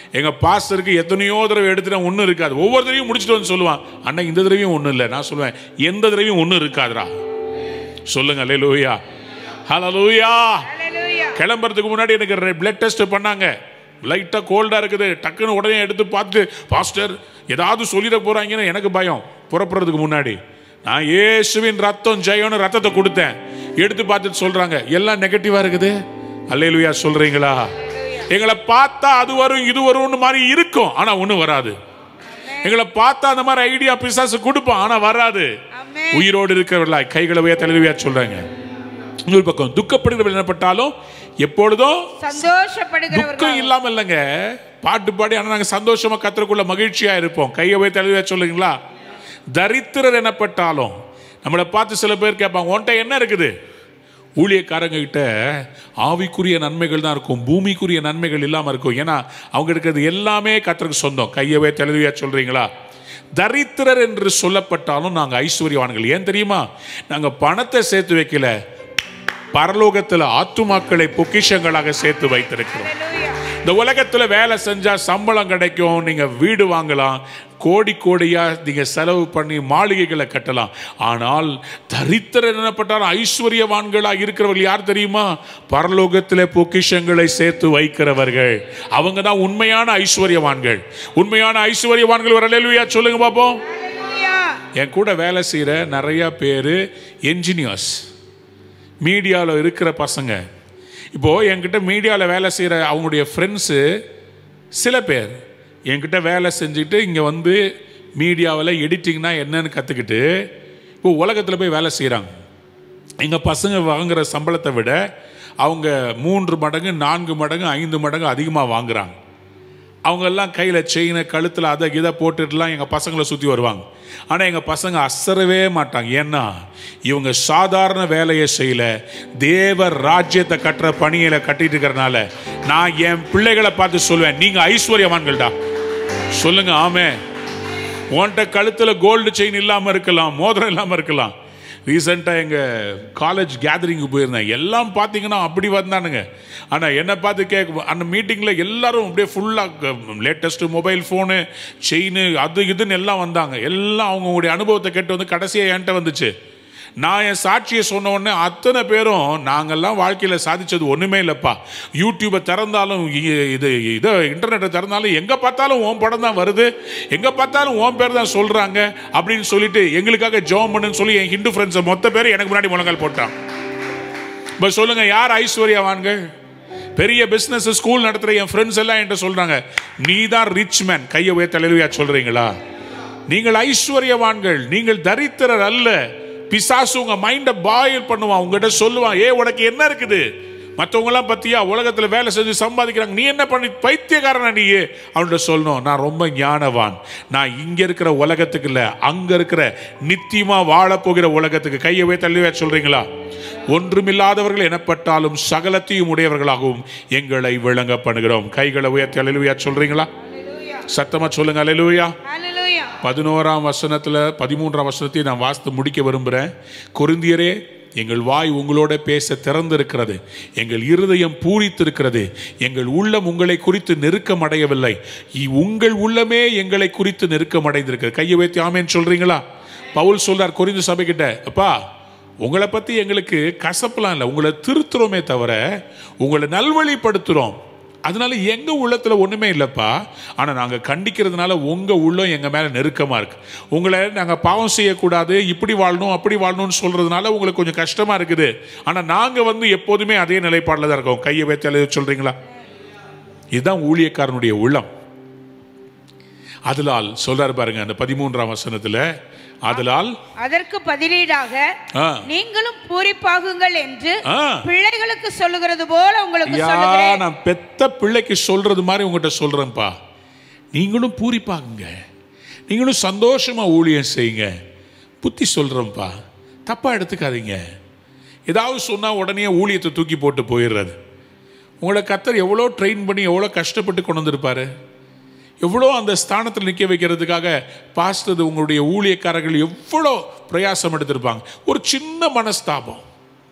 எங்க பாஸ்டருக்கு எத்தனையோ தடவை எடுத்துட்டேன் ஒன்றும் இருக்காது ஒவ்வொரு தடவையும் முடிச்சுட்டு வந்து சொல்லுவான் அண்ணா இந்த தடவையும் ஒன்றும் இல்லை நான் சொல்லுவேன் எந்த தடவையும் ஒன்றும் இருக்காதுடா சொல்லுங்க அல்லேலூயா ஹalleluya ஹalleluya கிளம்புறதுக்கு முன்னாடி எனக்கு பிளட் டெஸ்ட் பண்ணாங்க லைட்டாக கோல்டாக இருக்குது டக்குன்னு உடனே எடுத்து பார்த்து பாஸ்டர் ஏதாவது சொல்லிட போகிறாங்கன்னு எனக்கு பயம் புறப்படுறதுக்கு முன்னாடி நான் இயேசுவின் ரத்தம் ஜெயம்னு ரத்தத்தை கொடுத்தேன் எடுத்து பார்த்துட்டு சொல்கிறாங்க எல்லாம் நெகட்டிவாக இருக்குது அல்லேலுயா சொல்கிறீங்களா எங்களை பார்த்தா அது வரும் இது வரும்னு மாதிரி இருக்கும் ஆனால் ஒன்றும் வராது எங்களை பார்த்தா அந்த மாதிரி ஐடியா பிசாசு கொடுப்பான் ஆனால் வராது ஆமென் உயிரோடு இருக்கிறவர்களா கைகளை உயர்த்த தலைவியா சொல்றாங்க இன்னொரு பக்கம் துக்கப்படுகிறவர்கள் என்னப்பட்டாலும் எப்பொழுதும் சந்தோஷப்படுகிறவர்கள் துக்கம் இல்லாம இல்லைங்க பாட்டு பாடி ஆனா நாங்க சந்தோஷமா கத்தருக்குள்ள மகிழ்ச்சியா இருப்போம் கையை போய் தலைவியா சொல்லுங்களா தரித்திரர் என்னப்பட்டாலும் நம்மளை பார்த்து சில பேர் கேட்பாங்க உன்கிட்ட என்ன இருக்குது ஊழியக்காரங்க கிட்ட ஆவிக்குரிய நன்மைகள் தான் இருக்கும் பூமிக்குரிய நன்மைகள் இல்லாம இருக்கும் ஏன்னா அவங்க இருக்கிறது எல்லாமே கத்தருக்கு சொந்தம் கையவே தெளிவியா சொல்றீங்களா தரித்திரர் என்று சொல்லப்பட்டாலும் நாங்க ஐஸ்வர்யவான்கள் ஏன் தெரியுமா நாங்க பணத்தை சேர்த்து வைக்கல பரலோகத்துல ஆத்துமாக்களை பொக்கிஷங்களாக சேர்த்து வைத்திருக்கிறோம் ஹalleluya இந்த உலகத்துல வேலை செஞ்சா சம்பளம் கிடைக்கும் நீங்க வீடு வாங்கலாம் கோடி கோடியா நீங்க செலவு பண்ணி மாளிகைகளை கட்டலாம் ஆனால் தரித்திரர் என்னப்பட்டாலும் ஐஸ்வர்யவான்களா இருக்கிறவர்கள் யார் தெரியுமா பரலோகத்திலே பொக்கிஷங்களை சேர்த்து வைக்கிறவர்கள் அவங்க தான் உண்மையான ஐஸ்வர்யவான்கள் உண்மையான ஐஸ்வர்யவான்கள் ஒரு அல்லேலூயா சொல்லுங்க பாப்போம் ஹalleluya என் கூட வேலை செய்கிற நிறைய பேர் என்ஜினியர்ஸ் மீடியாவில் இருக்கிற பசங்க இப்போது என்கிட்ட மீடியாவில் வேலை செய்கிற அவங்களுடைய ஃப்ரெண்ட்ஸு சில பேர் என்கிட்ட வேலை செஞ்சுட்டு இங்கே வந்து மீடியாவில் எடிட்டிங்னா என்னன்னு கற்றுக்கிட்டு இப்போ உலகத்தில் போய் வேலை செய்கிறாங்க எங்கள் பசங்க வாங்குகிற சம்பளத்தை விட அவங்க மூன்று மடங்கு நான்கு மடங்கு ஐந்து மடங்கு அதிகமாக வாங்குறாங்க அவங்க எல்லாம் கையில் செயினை கழுத்தில் அதை இதை போட்டுட்டுலாம் எங்கள் பசங்களை சுற்றி வருவாங்க ஆனால் எங்கள் பசங்க அசரவே மாட்டாங்க ஏன்னா இவங்க சாதாரண வேலையை செய்யல தேவ ராஜ்யத்தை கட்டுற பணியில கட்டிட்டு இருக்கிறனால நான் என் பிள்ளைகளை பார்த்து சொல்லுவேன் நீங்கள் ஐஸ்வர்யவான்கள்டா சொல்லுங்க ஆமே உன்கிட்ட கழுத்தில் கோல்டு செயின் இல்லாமல் இருக்கலாம் மோதிரம் இல்லாமல் இருக்கலாம் ரீசெண்டாக எங்கள் காலேஜ் கேதரிங்கு போயிருந்தேன் எல்லாம் பார்த்தீங்கன்னா அப்படி வந்தானுங்க ஆனால் என்னை பார்த்து கேட்க அந்த மீட்டிங்கில் எல்லாரும் அப்படியே ஃபுல்லாக லேட்டஸ்ட்டு மொபைல் ஃபோனு செயின் அது இதுன்னு எல்லாம் வந்தாங்க எல்லாம் அவங்களுடைய அனுபவத்தை கேட்டு வந்து கடைசியாக என்கிட்ட வந்துச்சு நான் என் சாட்சியை சொன்ன உடனே அத்தனை பேரும் நாங்கெல்லாம் வாழ்க்கையில் சாதிச்சது ஒன்றுமே இல்லைப்பா யூடியூப்பை திறந்தாலும் இ- இது இதை இன்டர்நெட்டை திறந்தாலும் எங்கே பார்த்தாலும் உன் படம் தான் வருது எங்கே பார்த்தாலும் உன் பேர் தான் சொல்கிறாங்க அப்படின்னு சொல்லிட்டு எங்களுக்காக ஜெபம் பண்ணுன்னு சொல்லி என் ஹிந்து ஃப்ரெண்ட்ஸை மொத்த பேர் எனக்கு முன்னாடி முழங்கால் போட்டான் இப்போ சொல்லுங்க யார் ஐஸ்வர்யவான்கள் பெரிய பிஸ்னஸ் ஸ்கூல் நடத்துகிற என் ஃப்ரெண்ட்ஸ் எல்லாம் என்கிட்ட சொல்கிறாங்க நீ தான் ரிச் மேன் கையை உயர்த்த தலைவியா சொல்கிறீங்களா நீங்கள் ஐஸ்வர்யவான்கள் நீங்கள் தரித்திரர் அல்ல பிசாசு உங்க மைண்டை பாயில் பண்ணுவான் உங்ககிட்ட சொல்லுவான் ஏ உனக்கு என்ன இருக்குது மற்றவங்களாம் பத்தியா உலகத்துல வேலை செஞ்சு சம்பாதிக்கிறாங்க நீ என்ன பண்ணி பைத்தியக்காரனா நீ அவன்கிட்ட சொல்லணும் நான் ரொம்ப ஞானவான் நான் இங்க இருக்கிற உலகத்துக்கு இல்ல அங்க இருக்கிற நித்தியமா வாழப் போகிற உலகத்துக்கு கையை வை தள்ளிவே சொல்றீங்களா ஒன்றுமில்லாதவர்கள் எனப்பட்டாலும் சகலத்தையும் உடையவர்களாகவும் எங்களை விளங்க பண்ணுகிறோம் கைகளை உயர்த்தி அலையிலுயா சொல்றீங்களா ஹalleluya சத்தமா சொல்லுங்க அலையிலுயா ஹalleluya பதினோராம் வசனத்தில் பதிமூன்றாம் வசனத்தை நான் வாசித்து முடிக்க விரும்புகிறேன் கொரிந்தியரே எங்கள் வாய் உங்களோட பேச திறந்திருக்கிறது எங்கள் இருதயம் பூரித்திருக்கிறது எங்கள் உள்ளம் உங்களை குறித்து நெருக்கம் அடையவில்லை இ- உங்கள் உள்ளமே எங்களை குறித்து நெருக்கம் அடைந்திருக்கிறது கையை வைத்து ஆமேன்னு சொல்றீங்களா பவுல் சொல்றார் கொரிந்து சபைக்கிட்ட அப்பா உங்களை பத்தி எங்களுக்கு கசப்பெல்லாம் இல்லை உங்களை திருத்துறோமே தவிர உங்களை நல்வழிப்படுத்துறோம் அதனால எங்க உள்ளத்துல ஒண்ணுமே இல்லப்பா ஆனா நாங்க கண்டிக்கிறதுனால உங்க உள்ளம் எங்க மேல நெருக்கமா இருக்கு உங்களை நாங்க பாவம் செய்யக்கூடாது இப்படி வாழணும் அப்படி வாழணும்னு சொல்றதுனால உங்களுக்கு கொஞ்சம் கஷ்டமா இருக்குது ஆனா நாங்க வந்து எப்போதுமே அதே நிலைப்பாடுல தான் இருக்கோம் கையை வைத்து எழுத சொல்றீங்களா இதுதான் ஊழியக்காரனுடைய உள்ளம் அதலால் சொல்றாரு பாருங்க அந்த பதிமூன்றாம் வசனத்துல அதலால் அதற்கு பதிலீடாக ஆ, நீங்களும் பூரிப்பாகுங்கள் என்று ஆ. பிள்ளைகளுக்கு சொல்லுகிறது போல உங்களுக்கு ஐயா சொல்லுகிறேன் நான் பெத்த பிள்ளைக்கு சொல்றது மாதிரி உங்ககிட்ட சொல்றேன்ப்பா நீங்களும் பூரிப்பாகுங்க நீங்களும் சந்தோஷமா ஊழியம் செய்யுங்க புத்தி சொல்றேன்ப்பா தப்பா எடுத்துக்காதீங்க ஏதாவது சொன்னா உடனே ஊழியத்தை தூக்கி போட்டு போயிடுறது உங்களை கத்தர் எவ்வளோ ட்ரெயின் பண்ணி எவ்வளோ கஷ்டப்பட்டு கொண்டு வந்திருப்பாரு எவ்வளோ அந்த ஸ்தானத்தில் நிற்க வைக்கிறதுக்காக பாஸ்டர் உங்களுடைய ஊழியக்காரர்கள் எவ்வளோ பிரயாசம் எடுத்திருப்பாங்க ஒரு சின்ன மனஸ்தாபம்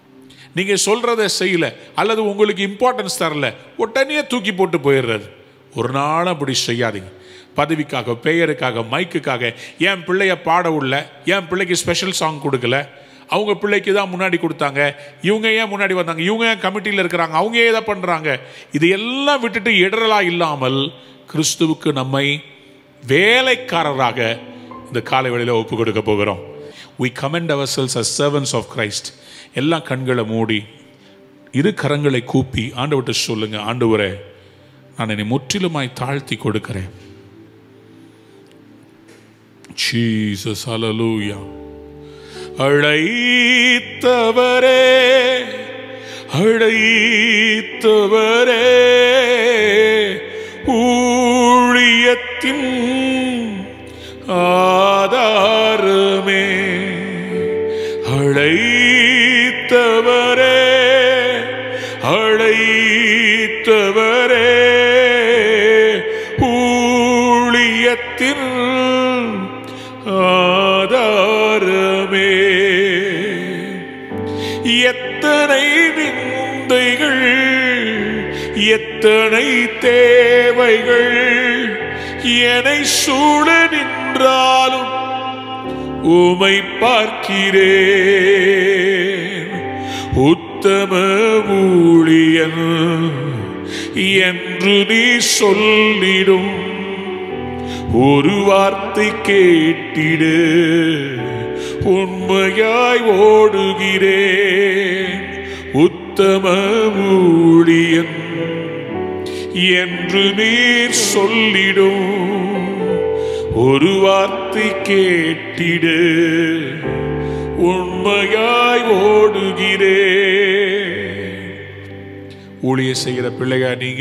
நீங்க சொல்றத செய்யல அல்லது உங்களுக்கு இம்பார்ட்டன்ஸ் தரல உடனே தூக்கி போட்டு போயிடுறது ஒரு நாளும் அப்படி செய்யாதீங்க பதவிக்காக பெயருக்காக மைக்குக்காக என் பிள்ளைய பாட உள்ள என் பிள்ளைக்கு ஸ்பெஷல் சாங் கொடுக்கல அவங்க பிள்ளைக்கு தான் முன்னாடி கொடுத்தாங்க இவங்க ஏன் முன்னாடி வந்தாங்க இவங்க ஏன் கமிட்டியில் இருக்கிறாங்க அவங்க ஏன் இதை பண்ணுறாங்க இது எல்லாம் விட்டுட்டு இடரலா இல்லாமல் கிறிஸ்துவுக்கு நம்மை வேலைக்காரராக இந்த காலை வேளையில் ஒப்பு கொடுக்க போகிறோம் we commend ourselves as servants of Christ எல்லா கண்களை மூடி இரு கரங்களை கூப்பி ஆண்டவர்கிட்ட சொல்லுங்க ஆண்டவரே நான் என்னை முற்றிலுமாய் தாழ்த்தி கொடுக்கிறேன் Jesus, hallelujah. அழைத்தவரே அழைத்தவரே ஊழியத்தின் ஆதாரமே அழைத்தவரே அழைத்தவரே ஊழியத்தின் ஆதாரமே எத்தனை நிந்தைகள் எத்தனை தேவைகள் என்னை சூழ நின்றாலும் உமை பார்க்கிறேன் உத்தம ஊழியன் என்று நீ சொல்லிடும் ஒரு வார்த்தை கேட்டிடு உண்மையாய் ஓடுகிறேன் உத்தம ஊழியன் என்று நீர் சொல்லிடும் ஒரு வார்த்தை கேட்டிடு உண்மையாய் ஓடுகிறேன் ஊழிய செய்கிற பிள்ளையா நீங்க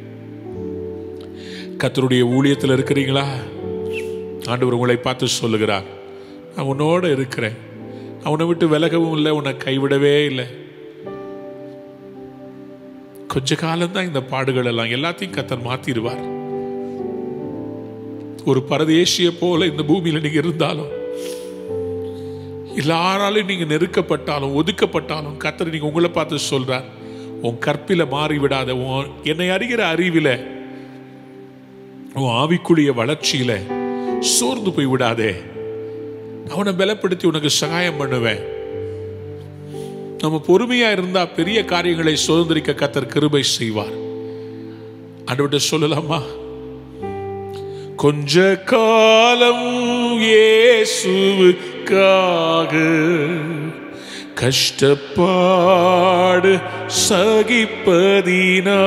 கத்தருடைய ஊழியத்தில் இருக்கிறீங்களா ஆண்டவர் உங்களை பார்த்து சொல்லுகிறார் நான் உன்னோட இருக்கிறேன் அவனை விட்டு விலகவும் இல்லை உன்னை கைவிடவே இல்லை கொஞ்ச காலம்தான் இந்த பாடுகள் எல்லாம் எல்லாத்தையும் கத்தர் மாத்திடுவார் ஒரு பரதேசிய போல இந்த பூமியில நீங்க இருந்தாலும் எல்லாராலும் நீங்க நெருக்கப்பட்டாலும் ஒதுக்கப்பட்டாலும் கத்தர் நீங்க உங்களை பார்த்து சொல்றார் உன் கற்பில மாறி விடாத உன் என்னை அறிகிற அறிவில உன் ஆவிக்குரிய வளர்ச்சியில சோர்ந்து போய் விடாதே அவனை பலப்படுத்தி உனக்கு சகாயம் பண்ணுவேன் நம்ம பொறுமையா இருந்தா பெரிய காரியங்களை சுதந்திரிக்க கத்தர் கிருபை செய்வார் ஆண்டவர்கிட்ட சொல்லலாமா கொஞ்ச காலம் இயேசுவுக்காக கஷ்டப்பாடு சகிப்பதினா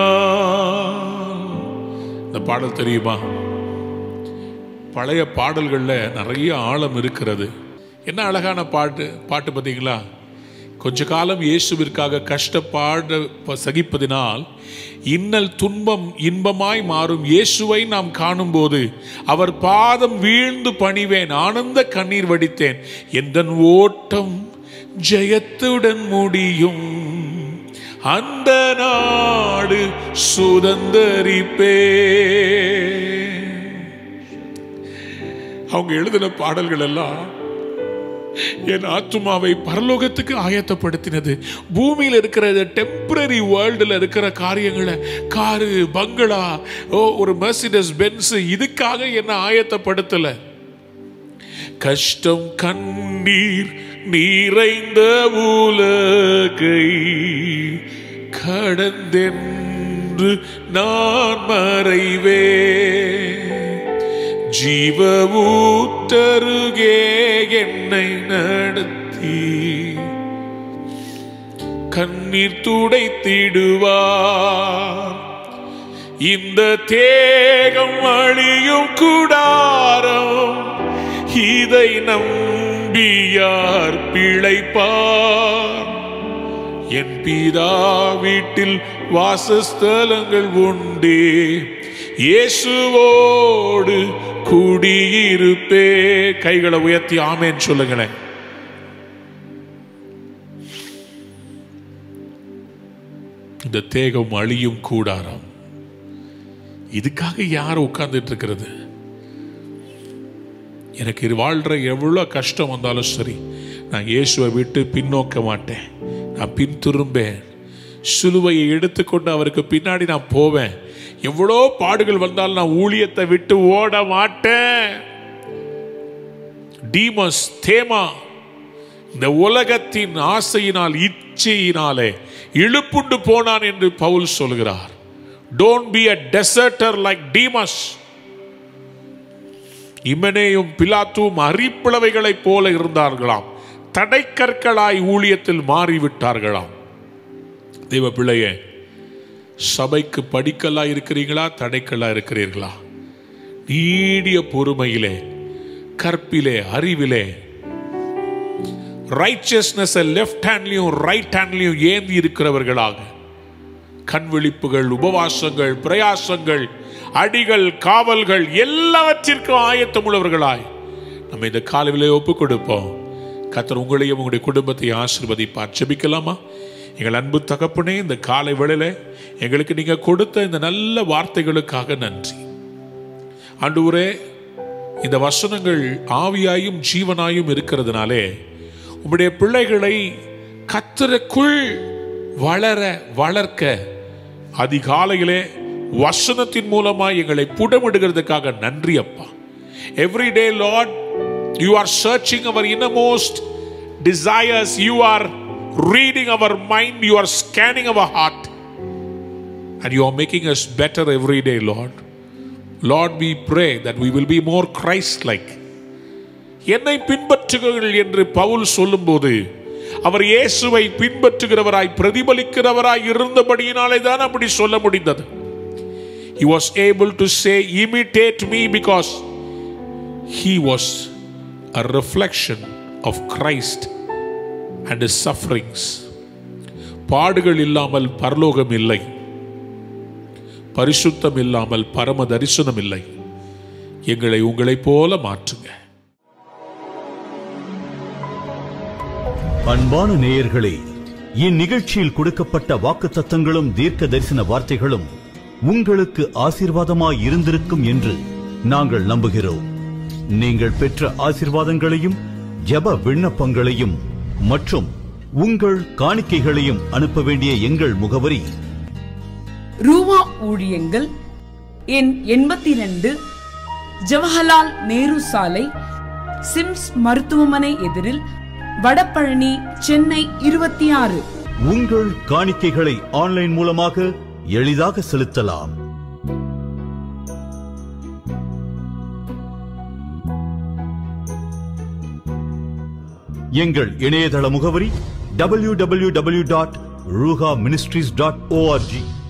இந்த பாடல் தெரியுமா பழைய பாடல்களில் நிறைய ஆழம் இருக்கிறது என்ன அழகான பாட்டு பாட்டு பார்த்தீங்களா கொஞ்ச காலம் இயேசுவிற்காக கஷ்டப்பாடு ப- சகிப்பதினால் இன்னல் துன்பம் இன்பமாய் மாறும் இயேசுவை நாம் காணும்போது அவர் பாதம் வீழ்ந்து பணிவேன் ஆனந்த கண்ணீர் வடித்தேன் எந்த ஓட்டம் ஜெயத்துடன் முடியும் அந்த நாடு சுதந்தரிப்பே அவங்க எழுதின பாடல்கள் எல்லாம் என் ஆத்துமாவை பரலோகத்துக்கு ஆயத்தப்படுத்தினது பூமியில் இருக்கிற டெம்பரரி வேர்ல்டில் இருக்கிற காரியங்களை காரு பங்களா ஓ ஒரு மெர்சிடஸ் பென்ஸ் இதுக்காக என்ன ஆயத்தப்படுத்தல கஷ்டம் கண்ணீர் நிறைந்த உலகை கடந்தென்று நான் மறைவே ஜீவ ஊற்றருகே என்னை நடத்தி கண்ணீர் துடைத்திடுவார் இந்த தேகம் அழியும் கூடாரம் இதை நம்பியார் பிழைப்பார் என் பிதா வீட்டில் வாசஸ்தலங்கள் உண்டே இயேசுவோடு குடியிருப்பே கைகளை உயர்த்தி ஆமேன் சொல்லுங்களேன் இந்த தேகம் அழியும் கூடாரம் இதுக்காக யார் உட்கார்ந்துட்டு இருக்கிறது எனக்கு இது வாழ்ற எவ்வளோ கஷ்டம் வந்தாலும் சரி நான் இயேசுவை விட்டு பின்னோக்க மாட்டேன் நான் பின் திரும்பேன் சிலுவையை எடுத்துக்கொண்டு அவருக்கு பின்னாடி நான் போவேன் எவ்வளோ பாடுகள் வந்தாலும் நான் ஊழியத்தை விட்டு ஓட மாட்டேன் டீமஸ் தேமா இந்த உலகத்தின் ஆசையினால் இச்சையினாலே இழுப்புண்டு போனான் என்று பவுல் சொல்கிறார் don't be a deserter like Demas இமனேயும் பிலாத்துவும் அரிப்பிளவைகளைப் போல இருந்தார்களாம் தடைக்கற்களாய் ஊழியத்தில் மாறிவிட்டார்களாம் தெய்வ பிள்ளையே சபைக்கு படிக்கல்லா இருக்கிறீங்களா தடைக்கல்லா இருக்கிறீர்களா நீடிய பொறுமையிலே கற்பிலே அறிவிலே ரைச்சஸ்னஸ் லெஃப்ட் ஹேண்ட்லையும் ரைட் ஹேண்ட்லையும் ஏந்தி இருக்கிறவர்களாக கண் விழிப்புகள் உபவாசங்கள் பிரயாசங்கள் அடிகள் காவல்கள் எல்லாவற்றிற்கும் ஆயத்தம் உள்ளவர்களாய் நம்ம இந்த காலையிலே ஒப்பு கொடுப்போம் கத்தர் உங்களையும் உங்களுடைய குடும்பத்தை ஆசிர்வதிப்பார் ஜெபிக்கலாமா எங்கள் அன்பு தகப்பனே இந்த காலை வேளையில எங்களுக்கு நீங்க கொடுத்த இந்த நல்ல வார்த்தைகளுக்காக நன்றி ஆண்டவரே இந்த வசனங்கள் ஆவியாயும் ஜீவனாயும் இருக்கிறதுனாலே உம்முடைய பிள்ளைகளை கத்தருக்குள் வளர வளர்க்க அதிகாலையிலே வசனத்தின் மூலமாய் எங்களை புடமிடுகிறதுக்காக நன்றி அப்பா every day Lord you are searching our innermost desires you are reading our mind you are scanning our heart and you are making us better every day Lord Lord we pray that we will be more Christ like என்னை பின்பற்றுகிறீர்கள் என்று பவுல் சொல்லும்போது அவர் இயேசுவை பின்பற்றுகிறவராய் பிரதிபலிக்கிறவராய் இருந்தபடியினாலே தான் அப்படி சொல்ல முடிந்தது he was able to say imitate me because he was a reflection of Christ and his sufferings பாடுகள் இல்லாமல் பரலோகம் இல்லை பரிசுத்தம் இல்லாமல் பரம தரிசனம் இல்லை எங்களை உங்களைப் போல மாற்றுங்க அன்பான நேயர்களே இந்நிகழ்ச்சியில் கொடுக்கப்பட்ட வாக்குத்தத்தங்களும் தீர்க்க தரிசன வார்த்தைகளும் உங்களுக்கு ஆசீர்வாதமாய் இருந்திருக்கும் என்று நாங்கள் நம்புகிறோம் நீங்கள் பெற்ற ஆசீர்வாதங்களையும் ஜெப விண்ணப்பங்களையும் மற்றும் உங்கள் காணிக்கைகளையும் அனுப்ப வேண்டிய எங்கள் முகவரி ரூவா ஊழியங்கள் எண் எண்பத்தி ரெண்டு ஜவஹர்லால் நேரு சாலை சிம்ஸ் மருத்துவமனை எதிரில் வடபழனி சென்னை இருபத்தி ஆறு உங்கள் காணிக்கைகளை ஆன்லைன் மூலமாக எளிதாக செலுத்தலாம் எங்கள் இணையதள முகவரி www.ruha ministries.org